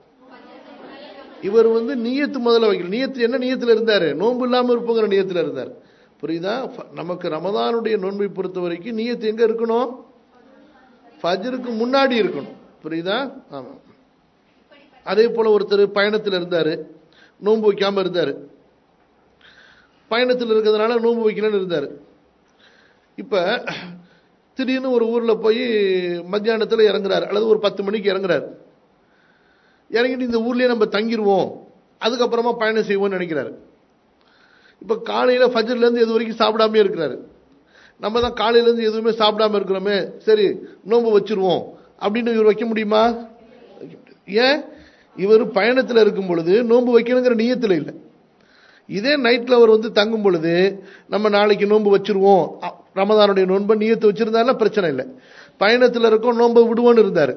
இவர் வந்து நியத்து முதல்ல வைக்கல நியத்து என்ன நியத்துல இருந்தாரு நோன்பு இல்லாம இருப்போங்கிற நியத்துல இருந்தார் புரியுதா ஃப- நமக்கு ரமதானுடைய நோன்பை பொறுத்த வரைக்கும் நியத்து எங்க இருக்கணும் ஃபஜ்ருக்கு முன்னாடி இருக்கணும் புரியுதா ஆமா அதே போல ஒருத்தர் பயணத்தில் இருந்தாரு நோன்பு வைக்காம இருந்தாரு பயணத்தில் இருக்கிறதுனால நோன்பு வைக்கலன்னு இருந்தாரு இப்ப திடீர்னு ஒரு ஊர்ல போய் மத்தியானத்துல இறங்குறாரு அல்லது ஒரு பத்து மணிக்கு இறங்குறாரு இறங்கிட்டு இந்த ஊர்லயே நம்ம தங்கிடுவோம் அதுக்கப்புறமா பயணம் செய்வோம்னு நினைக்கிறாரு இப்ப காலையில ஃபஜ்ர்ல இருந்து இது வரைக்கும் சாப்பிடாம இருக்கிறாரு நம்ம தான் காலையில இருந்து எதுவுமே சாப்பிடாம இருக்கிறோமே சரி நோன்பு வச்சிருவோம் அப்படின்னு இவர் வைக்க முடியுமா வைக்க முடியாது. ஏன் இவர் பயணத்துல இருக்கும் பொழுது நோன்பு வைக்கணுங்கிற நியத்துல இல்லை இதே நைட்ல அவர் வந்து தங்கும் பொழுது நம்ம நாளைக்கு நோன்பு வச்சிருவோம் அ, ரமதானுடைய நோன்பை நியத்து வச்சிருந்தாலும் பிரச்சனை இல்லை பயணத்துல இருக்கோம் நோன்பை விடுவோன்னு இருந்தாரு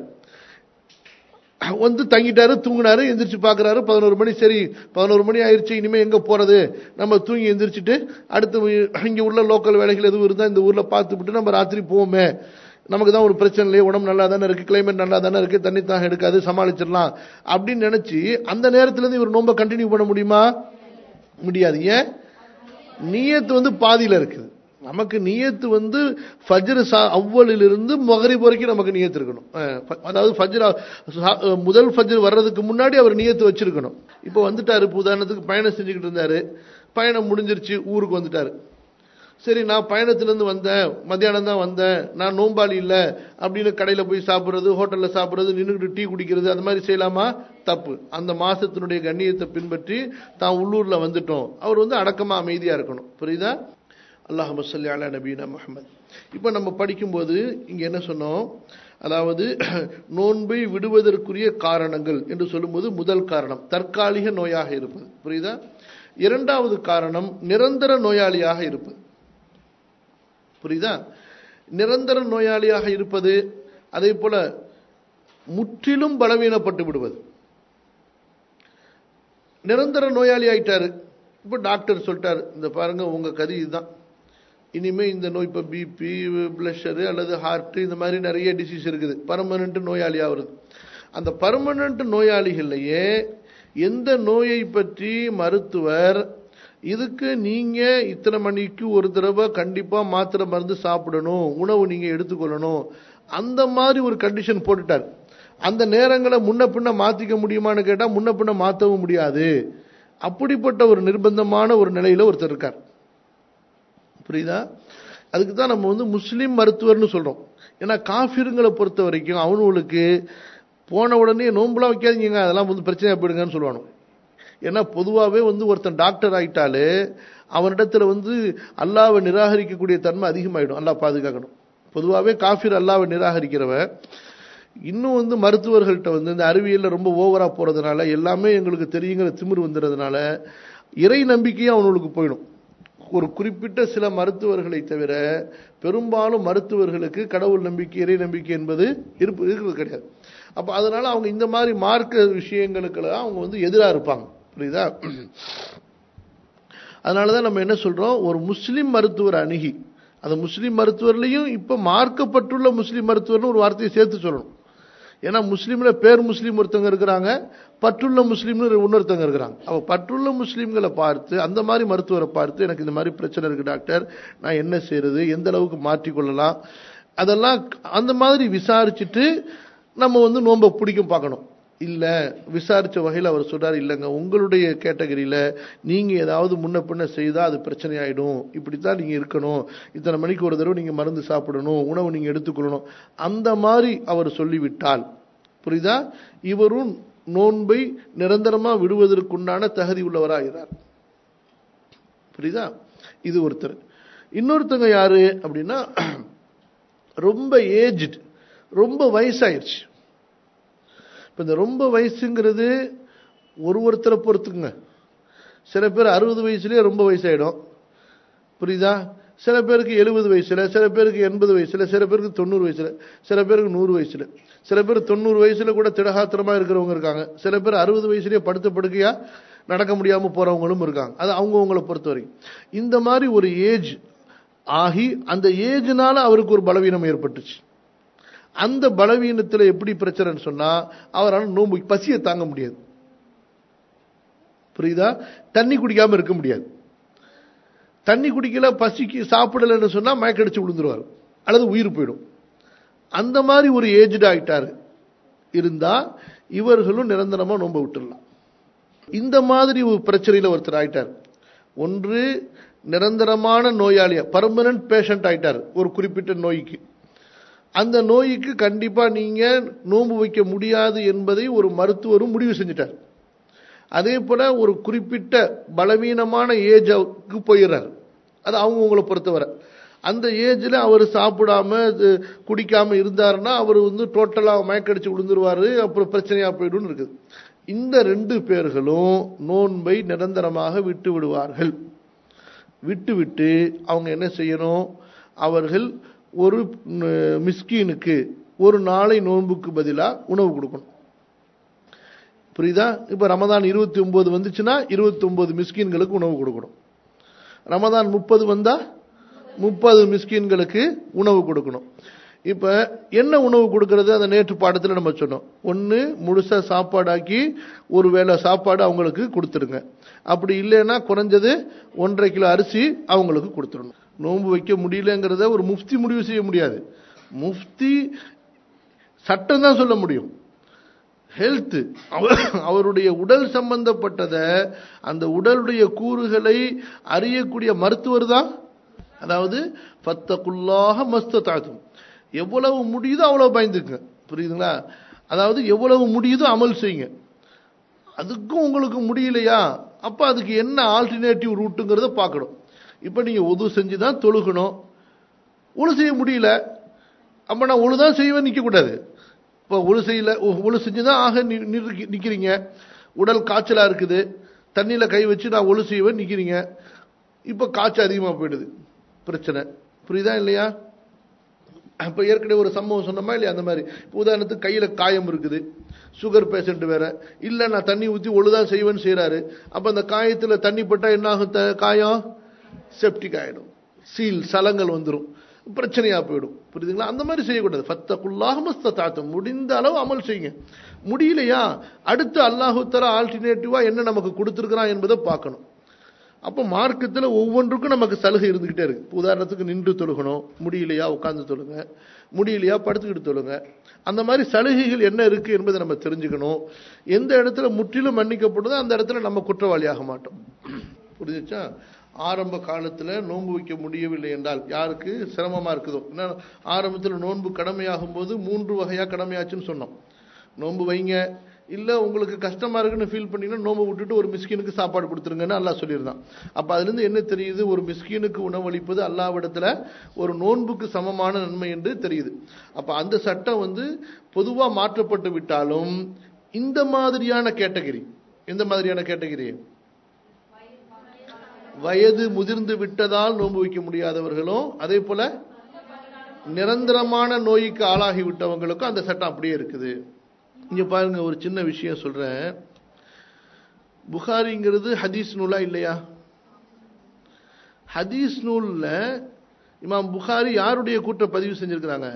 வந்து தங்கிட்டாரு தூங்கினாரு எந்திரிச்சு பார்க்கறாரு பதினோரு மணி சரி பதினோரு மணி ஆயிடுச்சு இனிமே எங்க போறது நம்ம தூங்கி எந்திரிச்சிட்டு அடுத்து இங்க உள்ள லோக்கல் வேலைகள் எதுவும் இருந்தா இந்த ஊர்ல பார்த்துவிட்டு நம்ம ராத்திரி போவோமே நமக்கு தான் ஒரு பிரச்சனை இல்லையே உடம்பு நல்லா தானே இருக்கு கிளைமேட் நல்லா தானே இருக்கு தண்ணி தான் எடுக்காது சமாளிச்சிடலாம் அப்படின்னு நினைச்சு அந்த நேரத்துல இருந்து இவர் நோம்ப கண்டினியூ பண்ண முடியுமா முடியாது ஏன் நியத்து வந்து பாதியில இருக்குது நமக்கு நியத்து வந்து ஃபஜ்ர் சா அவ்வளிலிருந்து மகரிப் வரைக்கும் நமக்கு நியத்து இருக்கணும் அஹ் ஃப- அதாவது ஃபஜ்ர் சா- முதல் ஃபஜ்ர் வர்றதுக்கு முன்னாடி அவர் நியத்து வச்சிருக்கணும் இப்போ வந்துட்டாரு இப்போ உதாரணத்துக்கு பயணம் செஞ்சுக்கிட்டு இருந்தாரு பயணம் முடிஞ்சிருச்சு ஊருக்கு வந்துட்டாரு சரி நான் பயணத்திலேருந்து வந்தேன் மத்தியானம் தான் வந்தேன் நான் நோம்பாளி இல்லை அப்படின்னு கடையில் போய் சாப்பிட்றது ஹோட்டலில் சாப்பிட்றது நின்றுக்கிட்டு டீ குடிக்கிறது அந்த மாதிரி செய்யலாமா தப்பு அந்த மாசத்தினுடைய கண்ணியத்தை பின்பற்றி தான் உள்ளூரில் வந்துட்டோம் அவர் வந்து அடக்கமாக அமைதியாக இருக்கணும் புரியுதா அல்லாஹ் மசல்லி அலா நபீனா முஹம்மத் இப்போ நம்ம படிக்கும்போது இங்கே என்ன சொன்னோம் அதாவது நோன்பை விடுவதற்குரிய காரணங்கள் என்று சொல்லும்போது முதல் காரணம் தற்காலிக நோயாக இருப்பது புரியுதா இரண்டாவது காரணம் நிரந்தர நோயாளியாக இருப்பது புரியுதா நிரந்தர நோயாளியாக இருப்பது அதே போல முற்றிலும் பலவீனப்பட்டு விடுவது நிரந்தர நோயாளி ஆயிட்டாரு இப்போ டாக்டர் சொல்லிட்டாரு இந்த பாருங்க உங்க கதி இதுதான் இனிமே இந்த நோய் இப்போ பிபி ப்ளஷரு அல்லது ஹார்ட் இந்த மாதிரி நிறைய டிசீஸ் இருக்குது பர்மனன்ட் நோயாளி ஆகுறது அந்த பர்மனன்ட் நோயாளிகள்லையே எந்த நோயை பற்றி மருத்துவர் இதுக்கு நீங்க இத்தனை மணிக்கு ஒரு தடவை கண்டிப்பா மாத்திரை மருந்து சாப்பிடணும் உணவு நீங்க எடுத்துக்கொள்ளணும் அந்த மாதிரி ஒரு கண்டிஷன் போட்டுட்டார் அந்த நேரங்களை முன்ன பின்ன மாத்திக்க முடியுமான்னு கேட்டா முன்ன பின்ன மாற்றவும் முடியாது அப்படிப்பட்ட ஒரு நிர்பந்தமான ஒரு நிலையில ஒருத்தர் இருக்கார் புரியுதா அதுக்கு தான் நம்ம வந்து முஸ்லீம் மருத்துவர்னு சொல்றோம் ஏன்னா காஃபிருங்களை பொறுத்த வரைக்கும் அவனுங்களுக்கு போன உடனே நோன்புலாம் வைக்காதீங்க அதெல்லாம் வந்து பிரச்சனையா போயிடுங்கன்னு சொல்லுவானு ஏன்னா பொதுவாகவே வந்து ஒருத்தன் டாக்டர் ஆயிட்டாலே அவனிடத்துல வந்து அல்லாவை நிராகரிக்கக்கூடிய தன்மை அதிகமாயிடும் அல்லாஹ் பாதுகாக்கணும் பொதுவாகவே காஃபிர் அல்லாவை நிராகரிக்கிறவன் இன்னும் வந்து மருத்துவர்கள்ட்ட வந்து இந்த அறிவியலில் ரொம்ப ஓவரா போறதுனால எல்லாமே எங்களுக்கு தெரியுங்கிற திமிர் வந்துடுறதுனால இறை நம்பிக்கையும் அவனுக்கு போயிடும் ஒரு குறிப்பிட்ட சில மருத்துவர்களை தவிர பெரும்பாலும் மருத்துவர்களுக்கு கடவுள் நம்பிக்கை இறை நம்பிக்கை என்பது இருப்பு இருக்கிறது கிடையாது அப்போ அதனால அவங்க இந்த மாதிரி மார்க்க விஷயங்களுக்கெல்லாம் அவங்க வந்து எதிராக இருப்பாங்க புரியுதா அதனால தான் நம்ம என்ன சொல்றோம் ஒரு முஸ்லிம் மருத்துவர் அணுகி அந்த முஸ்லிம் மருத்துவர்லையும் இப்போ மார்க்கப்பட்டுள்ள முஸ்லிம் மருத்துவர்னு ஒரு வார்த்தையை சேர்த்து சொல்லணும் ஏன்னா முஸ்லீம்ல பேர் முஸ்லீம் ஒருத்தவங்க இருக்கிறாங்க பற்றுள்ள முஸ்லீம்னு இன்னொருத்தவங்க இருக்கிறாங்க அப்ப பற்றுள்ள முஸ்லீம்களை பார்த்து அந்த மாதிரி மருத்துவரை பார்த்து எனக்கு இந்த மாதிரி பிரச்சனை இருக்கு டாக்டர் நான் என்ன செய்யறது எந்த அளவுக்கு மாற்றிக்கொள்ளலாம் அதெல்லாம் அந்த மாதிரி விசாரிச்சுட்டு நம்ம வந்து நோன்பை பிடிக்கும் பார்க்கணும் இல்ல விசாரிச்ச வகையில் அவர் சொல்றாரு இல்லைங்க உங்களுடைய கேட்டகரியில நீங்க ஏதாவது முன்ன பின்ன செய்தா அது பிரச்சனை ஆயிடும் இப்படித்தான் நீங்க இருக்கணும் இத்தனை மணிக்கு ஒரு தடவை நீங்க மருந்து சாப்பிடணும் உணவு நீங்க எடுத்துக்கொள்ளணும் அந்த மாதிரி அவர் சொல்லிவிட்டால் புரியுதா இவரும் நோன்பை நிரந்தரமா விடுவதற்குண்டான தகுதி உள்ளவராகிறார் புரியுதா இது ஒருத்தர் இன்னொருத்தங்க யாரு அப்படின்னா ரொம்ப ஏஜ்டு ரொம்ப வயசாயிருச்சு இப்போ இந்த ரொம்ப வயசுங்கிறது ஒரு ஒருத்தரை பொறுத்துக்குங்க சில பேர் அறுபது வயசுலேயே ரொம்ப வயசாயிடும் புரியுதா சில பேருக்கு எழுபது வயசுல சில பேருக்கு எண்பது வயசுல சில பேருக்கு தொண்ணூறு வயசுல சில பேருக்கு நூறு வயசுல சில பேர் தொண்ணூறு வயசுல கூட திடகாத்திரமா இருக்கிறவங்க இருக்காங்க சில பேர் அறுபது வயசுலயே படுத்த படுக்கையா நடக்க முடியாம போறவங்களும் இருக்காங்க அது அவங்கவுங்களை பொறுத்த வரைக்கும் இந்த மாதிரி ஒரு ஏஜ் ஆகி அந்த ஏஜ்னால அவருக்கு ஒரு பலவீனம் ஏற்பட்டுச்சு அந்த பலவீனத்துல எப்படி பிரச்சனைன்னு சொன்னா அவரால் நோம்பு பசியை தாங்க முடியாது புரியுதா தண்ணி குடிக்காம இருக்க முடியாது தண்ணி குடிக்கல பசிக்கு சாப்பிடலன்னு சொன்னா மயக்கடிச்சு விழுந்துருவார் அல்லது உயிர் போயிடும் அந்த மாதிரி ஒரு ஏஜ்டு ஆயிட்டாரு இருந்தா இவர்களும் நிரந்தரமா நோம்ப விட்டுடலாம் இந்த மாதிரி ஒரு பிரச்சனையில ஒருத்தர் ஆயிட்டார் ஒன்று நிரந்தரமான நோயாளியா பர்மனன்ட் பேஷண்ட் ஆயிட்டார் ஒரு குறிப்பிட்ட நோய்க்கு அந்த நோய்க்கு கண்டிப்பா நீங்க நோன்பு வைக்க முடியாது என்பதை ஒரு மருத்துவரும் முடிவு செஞ்சிட்டார் அதே போல ஒரு குறிப்பிட்ட பலவீனமான ஏஜுக்கு போயிடுறார் அது அவங்க உங்களை பொறுத்தவரை அந்த ஏஜில் அவர் சாப்பிடாம இது குடிக்காம இருந்தாருன்னா அவர் வந்து டோட்டலாக மயக்கடிச்சு விழுந்துருவாரு அப்புறம் பிரச்சனையா போயிடும் இருக்குது இந்த ரெண்டு பேர்களும் நோன்பை நிரந்தரமாக விட்டு விடுவார்கள் விட்டு விட்டு அவங்க என்ன செய்யணும் அவர்கள் ஒரு ம், மிஸ்கீனுக்கு ஒரு நாளை நோன்புக்கு பதிலாக உணவு கொடுக்கணும் புரியுதா இப்போ ரமதான் இருபத்தி ஒன்பது வந்துச்சுன்னா இருபத்தி ஒன்பது மிஸ்கீன்களுக்கு உணவு கொடுக்கணும் ரமதான் முப்பது வந்தா முப்பது மிஸ்கீன்களுக்கு உணவு கொடுக்கணும் இப்ப என்ன உணவு கொடுக்கறது அந்த நேற்று பாடத்தில் நம்ம சொன்னோம் ஒன்று முழுசா சாப்பாடாக்கி ஒரு வேளை சாப்பாடு அவங்களுக்கு கொடுத்துருங்க அப்படி இல்லைன்னா குறைஞ்சது ஒன்றரை கிலோ அரிசி அவங்களுக்கு கொடுத்துடணும் நோன்பு வைக்க முடியலங்கிறத ஒரு முஃப்தி முடிவு செய்ய முடியாது முஃப்தி சட்டம் தான் சொல்ல முடியும் ஹெல்த் அவருடைய உடல் சம்பந்தப்பட்டதை அந்த உடலுடைய கூறுகளை அறியக்கூடிய மருத்துவர் தான் அதாவது ஃபத்தகுல்லாக மஸ்ததாகும் எவ்வளவு முடியுதோ அவ்வளவு பயந்துக்குங்க புரியுதுங்களா அதாவது எவ்வளவு முடியுதோ அமல் செய்யுங்க அதுக்கும் உங்களுக்கு முடியலையா அப்ப அதுக்கு என்ன ஆல்டர்னேட்டிவ் ரூட்டுங்கிறத பார்க்கணும் இப்ப நீங்க உது செஞ்சு தான் தொழுகணும் ஒழு செய்ய முடியல அப்ப நான் ஒழு தான் செய்வேன் நிக்க கூடாது இப்போ ஒழு செய்யல ஒழு செஞ்சு தான் ஆக நி- நிறுக்கி- நிக்கிறீங்க உடல் காய்ச்சலா இருக்குது தண்ணியில கை வச்சு நான் ஒழு செய்வேன் நிக்கிறீங்க இப்ப காய்ச்சல் அதிகமா போயிடுது பிரச்சனை புரியுதா இல்லையா அப்ப ஏற்கனவே ஒரு சம்பவம் சொன்னோமா இல்லையா அந்த மாதிரி இப்ப உதாரணத்துக்கு கையில காயம் இருக்குது சுகர் பேஷண்ட் வேற இல்ல நான் தண்ணி ஊத்தி ஒழுதான் செய்வேன்னு செய்றாரு அப்ப அந்த காயத்துல தண்ணி பட்டா என்ன ஆகும் த- காயம் செப்டிக் ஆயிடும் சீல் சலங்கள் வந்துரும் பிரச்சனையா போயிடும் புரியுதுங்களா அந்த மாதிரி செய்யக்கூடாது ஃபத்தகுல்லாஹ் மஸ்ததாத்தம் முடிந்த அளவு அமல் செய்யுங்க முடியலையா அடுத்து அல்லாஹு தஆலா ஆல்டர்னேட்டிவா என்ன நமக்கு கொடுத்துருக்கிறான் என்பதை பார்க்கணும் அப்போ மார்க்கத்தில் ஒவ்வொன்றுக்கும் நமக்கு சலுகை இருந்துகிட்டே இருக்கு இப்ப உதாரணத்துக்கு நின்று தொழுகணும் முடியலையா உட்கார்ந்து தொழுங்க முடியலையா படுத்துக்கிட்டு தொழுங்க அந்த மாதிரி சலுகைகள் என்ன இருக்கு என்பதை நம்ம தெரிஞ்சுக்கணும் எந்த இடத்துல முற்றிலும் மன்னிக்கப்படுதோ அந்த இடத்துல நம்ம குற்றவாளியாக மாட்டோம் புரிஞ்சுச்சா ஆரம்ப காலத்துல நோன்பு வைக்க முடியவில்லை என்றால் யாருக்கு சிரமமா இருக்குதோ என்ன ஆரம்பத்தில் நோன்பு கடமையாகும் போது மூன்று வகையா கடமையாச்சுன்னு சொன்னோம் நோன்பு வைங்க இல்ல உங்களுக்கு கஷ்டமா இருக்குன்னு ஃபீல் பண்ணீங்கன்னா நோன்பு விட்டுட்டு ஒரு மிஸ்கினுக்கு சாப்பாடு கொடுத்துருங்கன்னு அல்லாஹ் சொல்லியிருந்தான் அப்ப அதுல இருந்து என்ன தெரியுது ஒரு மிஸ்கினுக்கு உணவளிப்பது அல்லாவிடத்துல ஒரு நோன்புக்கு சமமான நன்மை என்று தெரியுது அப்ப அந்த சட்டம் வந்து பொதுவா மாற்றப்பட்டு விட்டாலும் இந்த மாதிரியான கேட்டகரி எந்த மாதிரியான கேட்டகரி வயது முதிர்ந்து விட்டதால் நோன்பு வைக்க முடியாதவர்களும் அதே போல நிரந்தரமான நோய்க்கு ஆளாகி விட்டவங்களுக்கும் அந்த சட்டம் அப்படியே இருக்குது இங்க பாருங்க ஒரு சின்ன விஷயம் சொல்றேன் புகாரிங்கிறது ஹதீஸ் நூலா இல்லையா ஹதீஸ் நூல்ல இமாம் புகாரி யாருடைய கூட்ட பதிவு செஞ்சிருக்கிறாங்க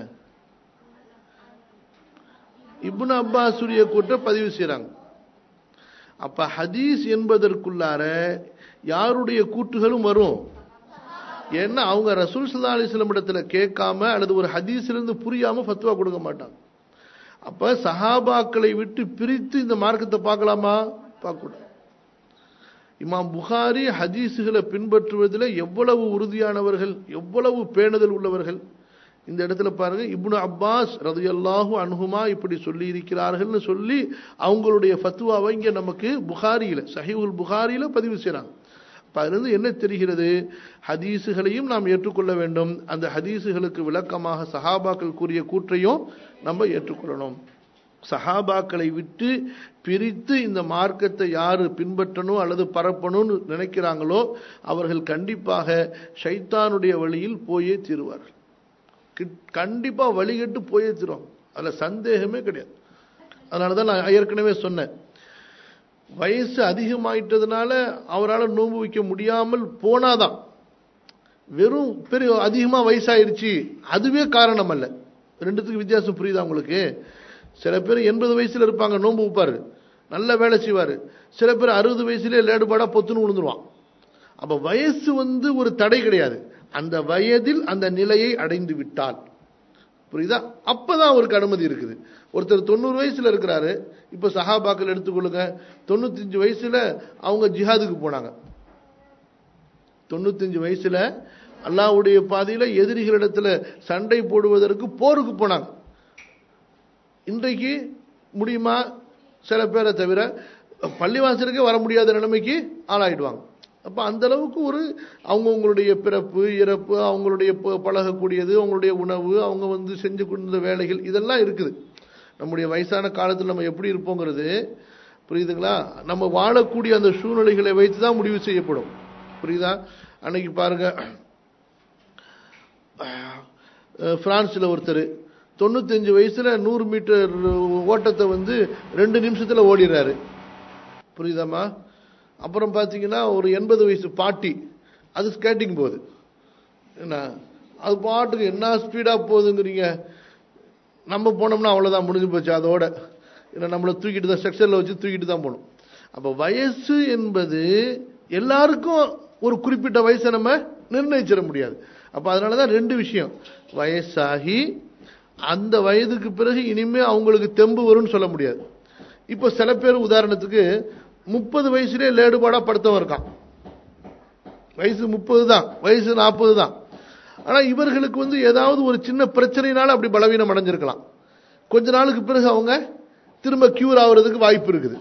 இப்னு அப்பாஸுடைய கூட்ட பதிவு செய்றாங்க அப்ப ஹதீஸ் என்பதற்குள்ளார யாருடைய கூற்றுகளும் வரும் ஏன்னா அவங்க ரசூல் சல்லா அலிஸ்லம் இடத்துல கேட்காம அல்லது ஒரு ஹதீஸ்ல இருந்து புரியாம ஃபத்வா கொடுக்க மாட்டாங்க அப்ப சஹாபாக்களை விட்டு பிரித்து இந்த மார்க்கத்தை பார்க்கலாமா பார்க்கக்கூடாது இமாம் புகாரி ஹதீஸுகளை பின்பற்றுவதில் எவ்வளவு உறுதியானவர்கள் எவ்வளவு பேணுதல் உள்ளவர்கள் இந்த இடத்துல பாருங்க இப்னு அப்பாஸ் ரதியல்லாஹு அன்ஹுமா இப்படி சொல்லி இருக்கிறார்கள்னு சொல்லி அவங்களுடைய ஃபத்வாவை இங்க நமக்கு புகாரியில சஹீவுல் புகாரியில பதிவு செய்றாங்க அப்ப அதிலிருந்து என்ன தெரிகிறது ஹதீஸுகளையும் நாம் ஏற்றுக்கொள்ள வேண்டும் அந்த ஹதீஸுகளுக்கு விளக்கமாக சஹாபாக்கள் கூறிய கூற்றையும் நம்ம ஏற்றுக்கொள்ளணும் சஹாபாக்களை விட்டு பிரித்து இந்த மார்க்கத்தை யாரு பின்பற்றணும் அல்லது பரப்பணும்னு நினைக்கிறாங்களோ அவர்கள் கண்டிப்பாக ஷைத்தானுடைய வழியில் போயே தீருவார்கள் கிட்- கண்டிப்பா வழிகட்டு போயே தீருவாங்க அதுல சந்தேகமே கிடையாது அதனால தான் நான் ஏற்கனவே சொன்னேன் வயசு அதிகமாயிட்டதுனால அவரால் நோன்பு வைக்க முடியாமல் போனாதான் வெறும் பெரிய அதிகமா வயசாயிருச்சு அதுவே காரணம் அல்ல ரெண்டுத்துக்கு வித்தியாசம் புரியுதா உங்களுக்கு சில பேர் எண்பது வயசுல இருப்பாங்க நோன்பு வைப்பாரு நல்ல வேலை செய்வாரு சில பேர் அறுபது வயசுலயே லேடுபாடா பொத்துன்னு விழுந்துருவான் அப்ப வயசு வந்து ஒரு தடை கிடையாது அந்த வயதில் அந்த நிலையை அடைந்து விட்டால் புரியுதா அப்பதான் அவருக்கு அனுமதி இருக்குது ஒருத்தர் தொண்ணூறு வயசுல இருக்கிறாரு இப்ப சஹாபாக்கள் எடுத்துக்கொள்ளுங்க தொண்ணூத்தஞ்சு வயசுல அவங்க ஜிஹாதுக்கு போனாங்க தொண்ணூத்தஞ்சு வயசுல அல்லாஹ்வுடைய பாதையில எதிரிகளிடத்துல சண்டை போடுவதற்கு போருக்கு போனாங்க இன்றைக்கு முடியுமா சில பேரை தவிர பள்ளிவாசலுக்கே வர முடியாத நிலைமைக்கு ஆளாயிடுவாங்க அப்ப அந்த அளவுக்கு ஒரு அவங்கவுங்களுடைய பிறப்பு இறப்பு அவங்களுடைய ப- பழகக்கூடியது அவங்களுடைய உணவு அவங்க வந்து செஞ்சு கொண்ட வேலைகள் இதெல்லாம் இருக்குது நம்முடைய வயசான காலத்தில் நம்ம எப்படி இருப்போங்கிறது புரியுதுங்களா நம்ம வாழக்கூடிய அந்த சூழ்நிலைகளை வைத்து தான் முடிவு செய்யப்படும் புரியுதா அன்னைக்கு பாருங்க அஹ், பிரான்ஸ்ல ஒருத்தர் தொண்ணூத்தஞ்சு வயசுல நூறு மீட்டர் ஓட்டத்தை வந்து ரெண்டு நிமிஷத்துல ஓடிடுறாரு புரியுதாம்மா அப்புறம் பார்த்தீங்கன்னா ஒரு எண்பது வயசு பாட்டி அது ஸ்கேட்டிங் போகுது என்ன அது பாட்டுக்கு என்ன ஸ்பீடாக போகுதுங்கிறீங்க நம்ம போனோம்னா அவ்வளோதான் முடிஞ்சு போச்சு அதோட இல்லை நம்மளை தூக்கிட்டு தான் ஸ்ட்ரக்சரில் வச்சு தூக்கிட்டு தான் போகணும் அப்போ வயசு என்பது எல்லாருக்கும் ஒரு குறிப்பிட்ட வயசை நம்ம நிர்ணயிச்சிட முடியாது அப்போ அதனால தான் ரெண்டு விஷயம் வயசாகி அந்த வயதுக்கு பிறகு இனிமே அவங்களுக்கு தெம்பு வரும்னு சொல்ல முடியாது இப்போ சில பேர் உதாரணத்துக்கு முப்பது வயசுலேயே லேடுபாடா படுத்தவன் இருக்கான் வயசு முப்பது தான் வயசு நாற்பது தான் ஆனா இவர்களுக்கு வந்து ஏதாவது ஒரு சின்ன பிரச்சனைனால அப்படி பலவீனம் அடைஞ்சிருக்கலாம் கொஞ்ச நாளுக்கு பிறகு அவங்க திரும்ப கியூர் ஆகுறதுக்கு வாய்ப்பு இருக்குது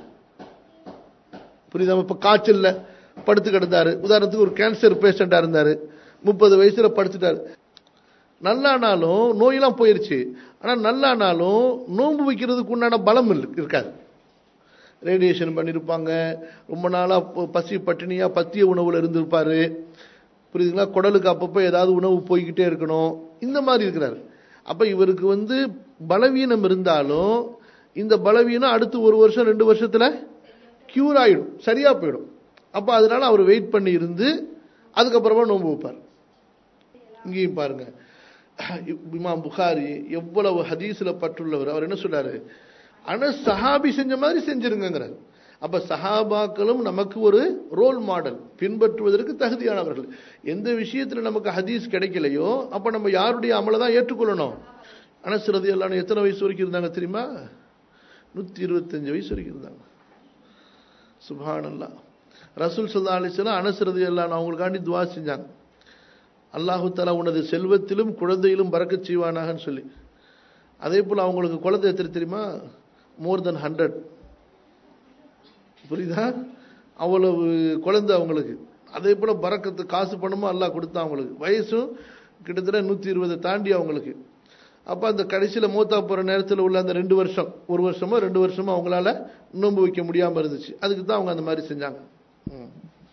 புரியுதா இப்ப காய்ச்சல்ல படுத்து கிடந்தாரு உதாரணத்துக்கு ஒரு கேன்சர் பேஷண்டா இருந்தாரு முப்பது வயசுல படுத்துட்டாரு நல்லானாலும் நோயெல்லாம் போயிருச்சு ஆனா நல்லானாலும் நோன்பு வைக்கிறதுக்கு உண்டான பலம் இல்ல- இருக்காது ரேடியேஷன் பண்ணியிருப்பாங்க ரொம்ப நாளா ப- பசி பட்டினியா பத்திய உணவுல இருந்திருப்பாரு புரியுதுங்களா குடலுக்கு அப்பப்போ ஏதாவது உணவு போய்கிட்டே இருக்கணும் இந்த மாதிரி இருக்கிறாரு அப்ப இவருக்கு வந்து பலவீனம் இருந்தாலும் இந்த பலவீனம் அடுத்து ஒரு வருஷம் ரெண்டு வருஷத்துல கியூர் ஆயிடும் சரியா போயிடும் அப்ப அதனால அவர் வெயிட் பண்ணி இருந்து அதுக்கப்புறமா நோன்பு வைப்பார் இங்கேயும் பாருங்க இமாம் புகாரி எவ்வளவு ஹதீஸ்ல பற்றுள்ளவர் அவர் என்ன சொல்றாரு ஆனா சஹாபி செஞ்ச மாதிரி செஞ்சிருங்கிறார் அப்ப சஹாபாக்களும் நமக்கு ஒரு ரோல் மாடல் பின்பற்றுவதற்கு தகுதியானவர்கள் எந்த விஷயத்துல நமக்கு ஹதீஸ் கிடைக்கலையோ அப்ப நம்ம யாருடைய அமலை தான் ஏற்றுக்கொள்ளணும் அனஸ் ரதியல்லாஹு எத்தனை வயசு வரைக்கும் இருந்தாங்க தெரியுமா நூத்தி இருபத்தஞ்சு வயசு வரைக்கும் இருந்தாங்க சுபானல்லா ரசூல் சல்லா அலிஸ்லாம் அனஸ் ரதியல்லாஹு அவங்களுக்காண்டி துவா செஞ்சாங்க அல்லாஹு தஆலா உனது செல்வத்திலும் குழந்தையிலும் பறக்கச் செய்வானாகன்னு சொல்லி அதே போல அவங்களுக்கு குழந்தை எத்தனை தெரியுமா மோர் தென் ஹண்ட்ரட் புரியுதா அவ்வளவு குழந்தை அவங்களுக்கு அதே போல பறக்கத்து காசு பணமும் அல்லாஹ் கொடுத்தான் அவங்களுக்கு வயசும் கிட்டத்தட்ட நூத்தி இருபதை தாண்டி அவங்களுக்கு அப்ப அந்த கடைசியில மூத்தா போற நேரத்தில் உள்ள அந்த ரெண்டு வருஷம் ஒரு வருஷமோ ரெண்டு வருஷமோ அவங்களால நோன்பு வைக்க முடியாம இருந்துச்சு அதுக்கு தான் அவங்க அந்த மாதிரி செஞ்சாங்க ம்.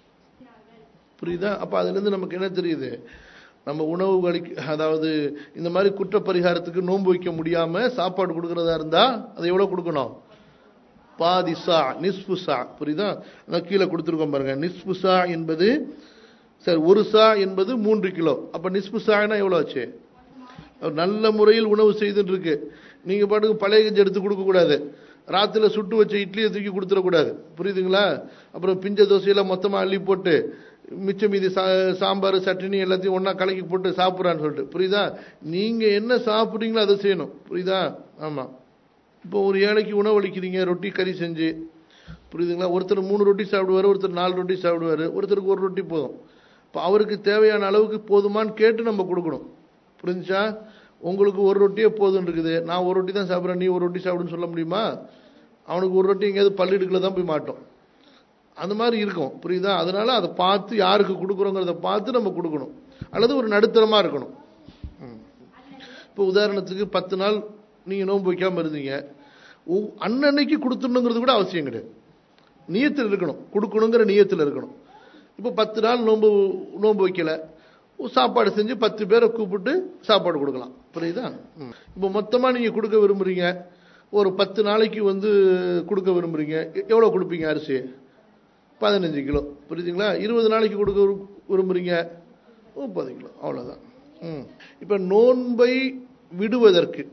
புரியுதா அப்ப அதுல இருந்து நமக்கு என்ன தெரியுது நம்ம உணவு வலிக்கு அதாவது இந்த மாதிரி குற்ற பரிகாரத்துக்கு நோன்பு வைக்க முடியாம சாப்பாடு கொடுக்கறதா இருந்தா அதை எவ்வளவு கொடுக்கணும் பாதி சா நிஸ்பு சா புரியுதா அதான் கீழே கொடுத்துருக்கோம் பாருங்க நிஸ்பு சா என்பது சரி ஒரு சா என்பது மூன்று கிலோ அப்ப நிஸ்பு சானா எவ்வளவு ஆச்சு ஒரு நல்ல முறையில் உணவு செய்துட்டு இருக்கு நீங்க பாட்டுக்கு பழைய கஞ்சி எடுத்து கொடுக்க கூடாது ராத்திரில சுட்டு வச்ச இட்லியை தூக்கி கொடுத்துடக்கூடாது புரியுதுங்களா அப்புறம் பிஞ்ச தோசையெல்லாம் மொத்தமா அள்ளி போட்டு மிச்சம் மீதி சா- சாம்பார் சட்னி எல்லாத்தையும் ஒண்ணா கலக்கி போட்டு சாப்பிட்றான்னு சொல்லிட்டு புரியுதா நீங்க என்ன சாப்பிட்றீங்களோ அதை செய்யணும் புரியுதா ஆமா இப்போ ஒரு ஏழைக்கு உணவளிக்கிறீங்க ரொட்டி கறி செஞ்சு புரியுதுங்களா ஒருத்தர் மூணு ரொட்டி சாப்பிடுவாரு ஒருத்தர் நாலு ரொட்டி சாப்பிடுவாரு ஒருத்தருக்கு ஒரு ரொட்டி போதும் இப்போ அவருக்கு தேவையான அளவுக்கு போதுமான்னு கேட்டு நம்ம கொடுக்கணும் புரிஞ்சுச்சா உங்களுக்கு ஒரு ரொட்டியே போதும் இருக்குது நான் ஒரு ரொட்டி தான் சாப்பிட்றேன் நீ ஒரு ரொட்டி சாப்பிடுன்னு சொல்ல முடியுமா அவனுக்கு ஒரு ரொட்டி எங்கேயாவது பள்ளிடுக்கில் தான் போய் மாட்டோம் அந்த மாதிரி இருக்கும் புரியுதா அதனால அதை பார்த்து யாருக்கு கொடுக்குறோங்கிறத பார்த்து நம்ம கொடுக்கணும் அல்லது ஒரு நடுத்தரமா இருக்கணும் ம். இப்போ உதாரணத்துக்கு பத்து நாள் நீங்க நோன்பு வைக்காம இருந்தீங்க ஒவ்- அன்னன்னைக்கு கொடுத்துடணுங்கிறது கூட அவசியம் கிடையாது நியத்தில் இருக்கணும் கொடுக்கணுங்கிற நியத்தில் இருக்கணும் இப்போ பத்து நாள் நோன்பு நோன்பு வைக்கல சாப்பாடு செஞ்சு பத்து பேரை கூப்பிட்டு சாப்பாடு கொடுக்கலாம் புரியுதா ம். இப்போ மொத்தமா நீங்க கொடுக்க விரும்புறீங்க ஒரு பத்து நாளைக்கு வந்து கொடுக்க விரும்புறீங்க எ- எவ்வளவு கொடுப்பீங்க அரிசி பதினஞ்சு கிலோ புரியுதுங்களா இருபது நாளைக்கு கொடுக்க விரு- விரும்புறீங்க முப்பது கிலோ அவ்வளவுதான் ம். இப்ப நோன்பை விடுவதற்கு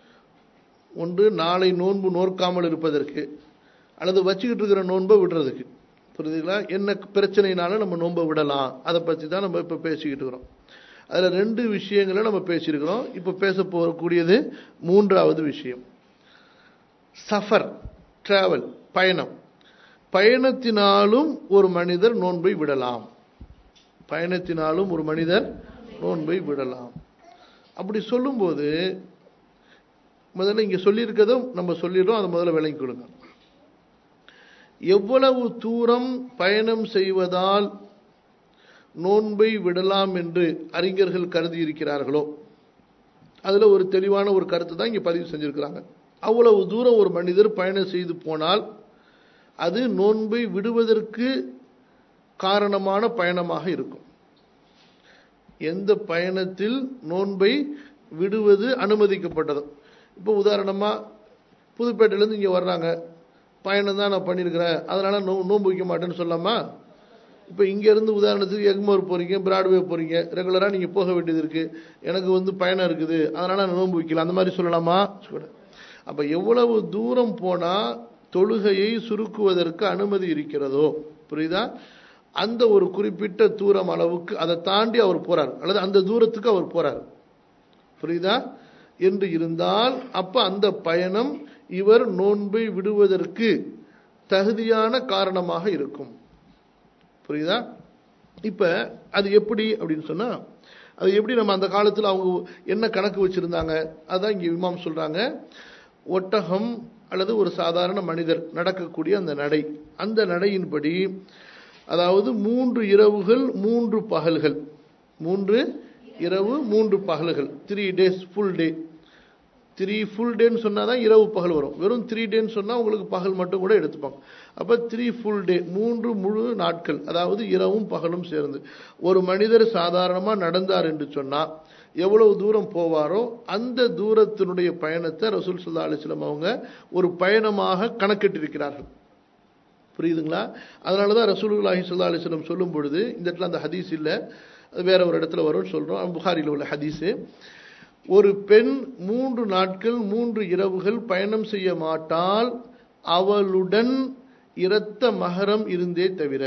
ஒன்று நாளை நோன்பு நோற்காமல் இருப்பதற்கு அல்லது வச்சுக்கிட்டு இருக்கிற நோன்பை விடுறதுக்கு புரியுதுங்களா என்ன பிரச்சனைனால நம்ம நோன்பை விடலாம் அதை பற்றி தான் நம்ம இப்போ பேசிக்கிட்டு இருக்கிறோம் அதில் ரெண்டு விஷயங்களை நம்ம பேசியிருக்கிறோம் இப்போ பேச போகக்கூடியது மூன்றாவது விஷயம் சஃபர் டிராவல் பயணம் பயணத்தினாலும் ஒரு மனிதர் நோன்பை விடலாம் பயணத்தினாலும் ஒரு மனிதர் நோன்பை விடலாம் அப்படி சொல்லும்போது முதல்ல இங்க சொல்லியிருக்கதும் நம்ம சொல்லிடுறோம் அதை முதல்ல விளங்கிக் கொடுங்க எவ்வளவு தூரம் பயணம் செய்வதால் நோன்பை விடலாம் என்று அறிஞர்கள் கருதி இருக்கிறார்களோ அதுல ஒரு தெளிவான ஒரு கருத்து தான் இங்க பதிவு செஞ்சிருக்கிறாங்க அவ்வளவு தூரம் ஒரு மனிதர் பயணம் செய்து போனால் அது நோன்பை விடுவதற்கு காரணமான பயணமாக இருக்கும் எந்த பயணத்தில் நோன்பை விடுவது அனுமதிக்கப்பட்டது இப்போ உதாரணமா புதுப்பேட்டையிலேருந்து இங்கே வர்றாங்க பயணம் தான் நான் பண்ணியிருக்கிறேன் அதனால நோ நோன்பு வைக்க மாட்டேன்னு சொல்லாமா இப்போ இங்கேருந்து உதாரணத்துக்கு எக்மோர் போகிறீங்க பிராட்வே போகிறீங்க ரெகுலராக நீங்கள் போக வேண்டியது இருக்குது எனக்கு வந்து பயணம் இருக்குது அதனால் நான் நோன்பு வைக்கலாம் அந்த மாதிரி சொல்லலாமா சொல்ல அப்போ எவ்வளவு தூரம் போனால் தொழுகையை சுருக்குவதற்கு அனுமதி இருக்கிறதோ புரியுதா அந்த ஒரு குறிப்பிட்ட தூரம் அளவுக்கு அதை தாண்டி அவர் போறார் அல்லது அந்த தூரத்துக்கு அவர் போறார் புரியுதா என்று இருந்தால் அப்ப அந்த பயணம் இவர் நோன்பை விடுவதற்கு தகுதியான காரணமாக இருக்கும் புரியுதா இப்ப அது எப்படி அப்படின்னு சொன்னா அது எப்படி நம்ம அந்த காலத்துல அவங்க என்ன கணக்கு வச்சிருந்தாங்க அதான் இங்க இமாம் சொல்றாங்க ஒட்டகம் அல்லது ஒரு சாதாரண மனிதர் நடக்கக்கூடிய அந்த நடை அந்த நடையின்படி அதாவது மூன்று இரவுகள் மூன்று பகல்கள் மூன்று இரவு மூன்று பகல்கள் three days full day three full டேன்னு சொன்னால் தான் இரவு பகல் வரும் வெறும் த்ரீ டேன்னு சொன்னால் உங்களுக்கு பகல் மட்டும் கூட எடுத்துப்பாங்க அப்போ த்ரீ ஃபுல் டே மூன்று முழு நாட்கள் அதாவது இரவும் பகலும் சேர்ந்து ஒரு மனிதர் சாதாரணமாக நடந்தார் என்று சொன்னால் எவ்வளவு தூரம் போவாரோ அந்த தூரத்தினுடைய பயணத்தை ரசூல் சுல்லா அலிஸ்லாம் அவங்க ஒரு பயணமாக கணக்கிட்டிருக்கிறார்கள் புரியுதுங்களா அதனால தான் ரசூலுல்லாஹி சுல்லா அலிஸ்லம் சொல்லும் பொழுது இந்த இடத்துல அந்த ஹதீஸ் இல்லை அது வேற ஒரு இடத்துல வரும்னு சொல்கிறோம் புகாரியில் உள்ள ஹதீஸு ஒரு பெண் மூன்று நாட்கள் மூன்று இரவுகள் பயணம் செய்ய மாட்டால் அவளுடன் இரத்த மகரம் இருந்தே தவிர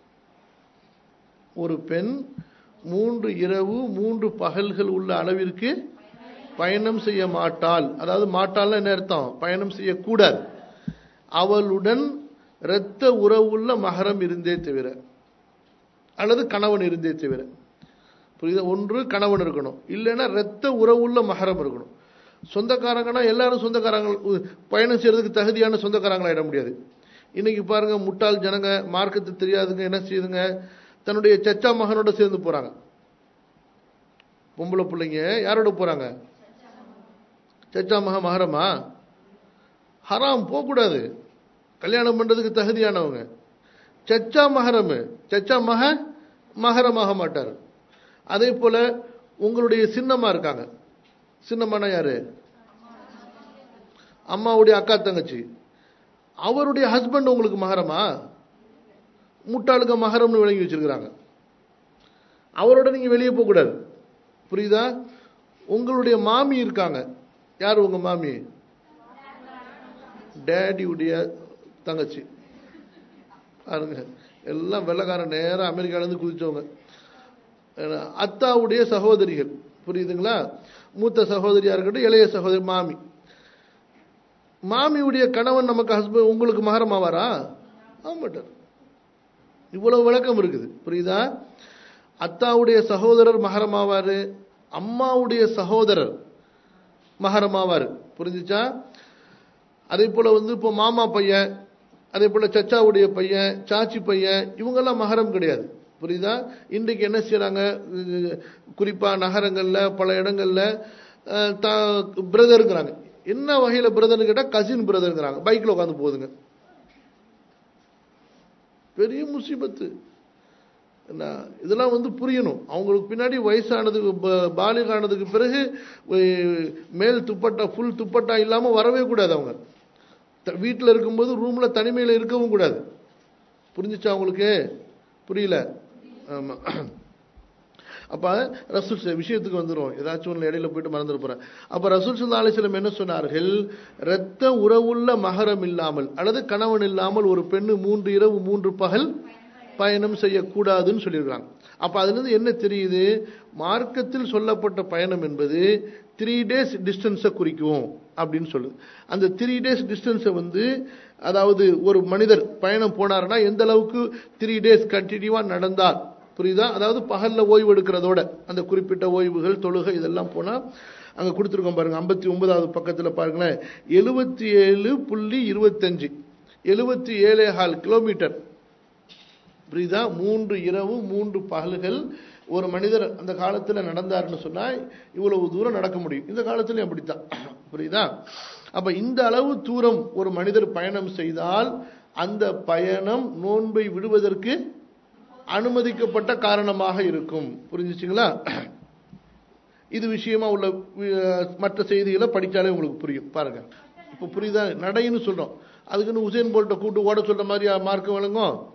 ஒரு பெண் மூன்று இரவு மூன்று பகல்கள் உள்ள அளவிற்கு பயணம் செய்ய மாட்டாள் அதாவது மாட்டாள்னா என்ன அர்த்தம் பயணம் செய்யக்கூடாது அவளுடன் இரத்த உறவுள்ள மகரம் இருந்தே தவிர அல்லது கணவன் இருந்தே தவிர புரியுதா ஒன்று கணவன் இருக்கணும் இல்லைன்னா இரத்த உறவுள்ள மகரம் இருக்கணும் சொந்தக்காரங்கன்னா எல்லாரும் சொந்தக்காரங்க பயணம் செய்யறதுக்கு தகுதியான சொந்தக்காரங்களாயிட முடியாது இன்னைக்கு பாருங்க முட்டாள் ஜனங்க மார்க்கத்து தெரியாதுங்க என்ன செய்யுதுங்க தன்னுடைய சச்சா மகனோட சேர்ந்து போறாங்க பொம்பளை பிள்ளைங்க யாரோட போறாங்க சச்சா மக மகரமா ஹராம் போகக்கூடாது கல்யாணம் பண்றதுக்கு தகுதியானவங்க சச்சா மகரம் சச்சா மக மகரமாக மாட்டார் அதே போல உங்களுடைய சின்னம்மா இருக்காங்க சின்னம்மானா யாரு அம்மாவுடைய அக்கா தங்கச்சி அவருடைய ஹஸ்பண்ட் உங்களுக்கு மகரமா முட்டாளுக்கு மகரம்னு விளங்கி வச்சிருக்கிறாங்க அவரோட நீங்க வெளியே போக கூடாது புரியுதா உங்களுடைய மாமி இருக்காங்க யார் உங்க மாமி டேடியுடைய தங்கச்சி பாருங்க எல்லாம் வெள்ளக்காரன் நேரம் அமெரிக்காலேருந்து குதிச்சவங்க அத்தாவுடைய சகோதரிகள் புரியுதுங்களா மூத்த சகோதரியா இருக்கட்டும் இளைய சகோதரி மாமி மாமியுடைய கணவன் நமக்கு ஹஸ்பண்ட் உங்களுக்கு மகரம் ஆவாரா ஆமாட்டார் இவ்வளவு விளக்கம் இருக்குது புரியுதா அத்தாவுடைய சகோதரர் மகரமாவாரு அம்மாவுடைய சகோதரர் மகரமாவாரு புரிஞ்சுச்சா அதே போல வந்து இப்போ மாமா பையன் அதே போல சச்சாவுடைய பையன் சாச்சி பையன் இவங்கெல்லாம் மகரம் கிடையாது புரியுதா இன்றைக்கு என்ன செய்யறாங்க குறிப்பா நகரங்கள்ல பல இடங்கள்ல பிரதருங்கிறாங்க என்ன வகையில பிரதர்னு கேட்டா கசின் பிரதருங்கிறாங்க பைக்ல உட்காந்து போகுதுங்க பெரிய முசிபத்து என்ன இதெல்லாம் வந்து புரியணும் அவங்களுக்கு பின்னாடி வயசானதுக்கு பாலிகானதுக்கு பிறகு மேல் துப்பட்டா ஃபுல் துப்பட்டா இல்லாம வரவே கூடாது அவங்க வீட்டில் இருக்கும்போது ரூம்ல தனிமையில் இருக்கவும் கூடாது புரிஞ்சிச்சா அவங்களுக்கு புரியல ஆமா அப்ப ரசூல் விஷயத்துக்கு வந்துடும் ஏதாச்சும் ஒன்று இடையில போயிட்டு மறந்துட போறேன் அப்ப ரசூல் சுல்லா அலிஸ்லம் என்ன சொன்னார்கள் இரத்த உறவுள்ள மகரம் இல்லாமல் அல்லது கணவன் இல்லாமல் ஒரு பெண்ணு மூன்று இரவு மூன்று பகல் பயணம் செய்யக்கூடாதுன்னு சொல்லியிருக்காங்க அப்ப அதுல இருந்து என்ன தெரியுது மார்க்கத்தில் சொல்லப்பட்ட பயணம் என்பது த்ரீ டேஸ் டிஸ்டன்ஸை குறிக்கும் அப்படின்னு சொல்லுது அந்த த்ரீ டேஸ் டிஸ்டன்ஸை வந்து அதாவது ஒரு மனிதர் பயணம் போனார்னா எந்த அளவுக்கு த்ரீ டேஸ் கண்டினியூவா நடந்தார் புரியுதா அதாவது பகல்ல ஓய்வு எடுக்கிறதோட அந்த குறிப்பிட்ட ஓய்வுகள் தொழுகை இதெல்லாம் போனா அங்க கொடுத்துருக்கோம் பாருங்க ஐம்பத்தி ஒன்பதாவது பக்கத்துல பாருங்களேன் எழுபத்தி ஏழு புள்ளி இருபத்தஞ்சு எழுபத்தி ஏழே கால் கிலோமீட்டர் புரியுதா மூன்று இரவு மூன்று பகல்கள் ஒரு மனிதர் அந்த காலத்துல நடந்தாருன்னு சொன்னா இவ்வளவு தூரம் நடக்க முடியும் இந்த காலத்துலயும் அப்படித்தான் புரியுதா அப்ப இந்த அளவு தூரம் ஒரு மனிதர் பயணம் செய்தால் அந்த பயணம் நோன்பை விடுவதற்கு அனுமதிக்கப்பட்ட காரணமாக இருக்கும் புரிஞ்சுச்சுங்களா இது விஷயமா உள்ள வி- மற்ற செய்திகளை படிச்சாலே உங்களுக்கு புரியும் பாருங்க இப்ப புரியுதா நடைன்னு சொல்றோம் அதுக்குன்னு உசேன் போல்ட்ட கூட்டு ஓட சொல்ற மாதிரி மார்க்கம் வழங்கும்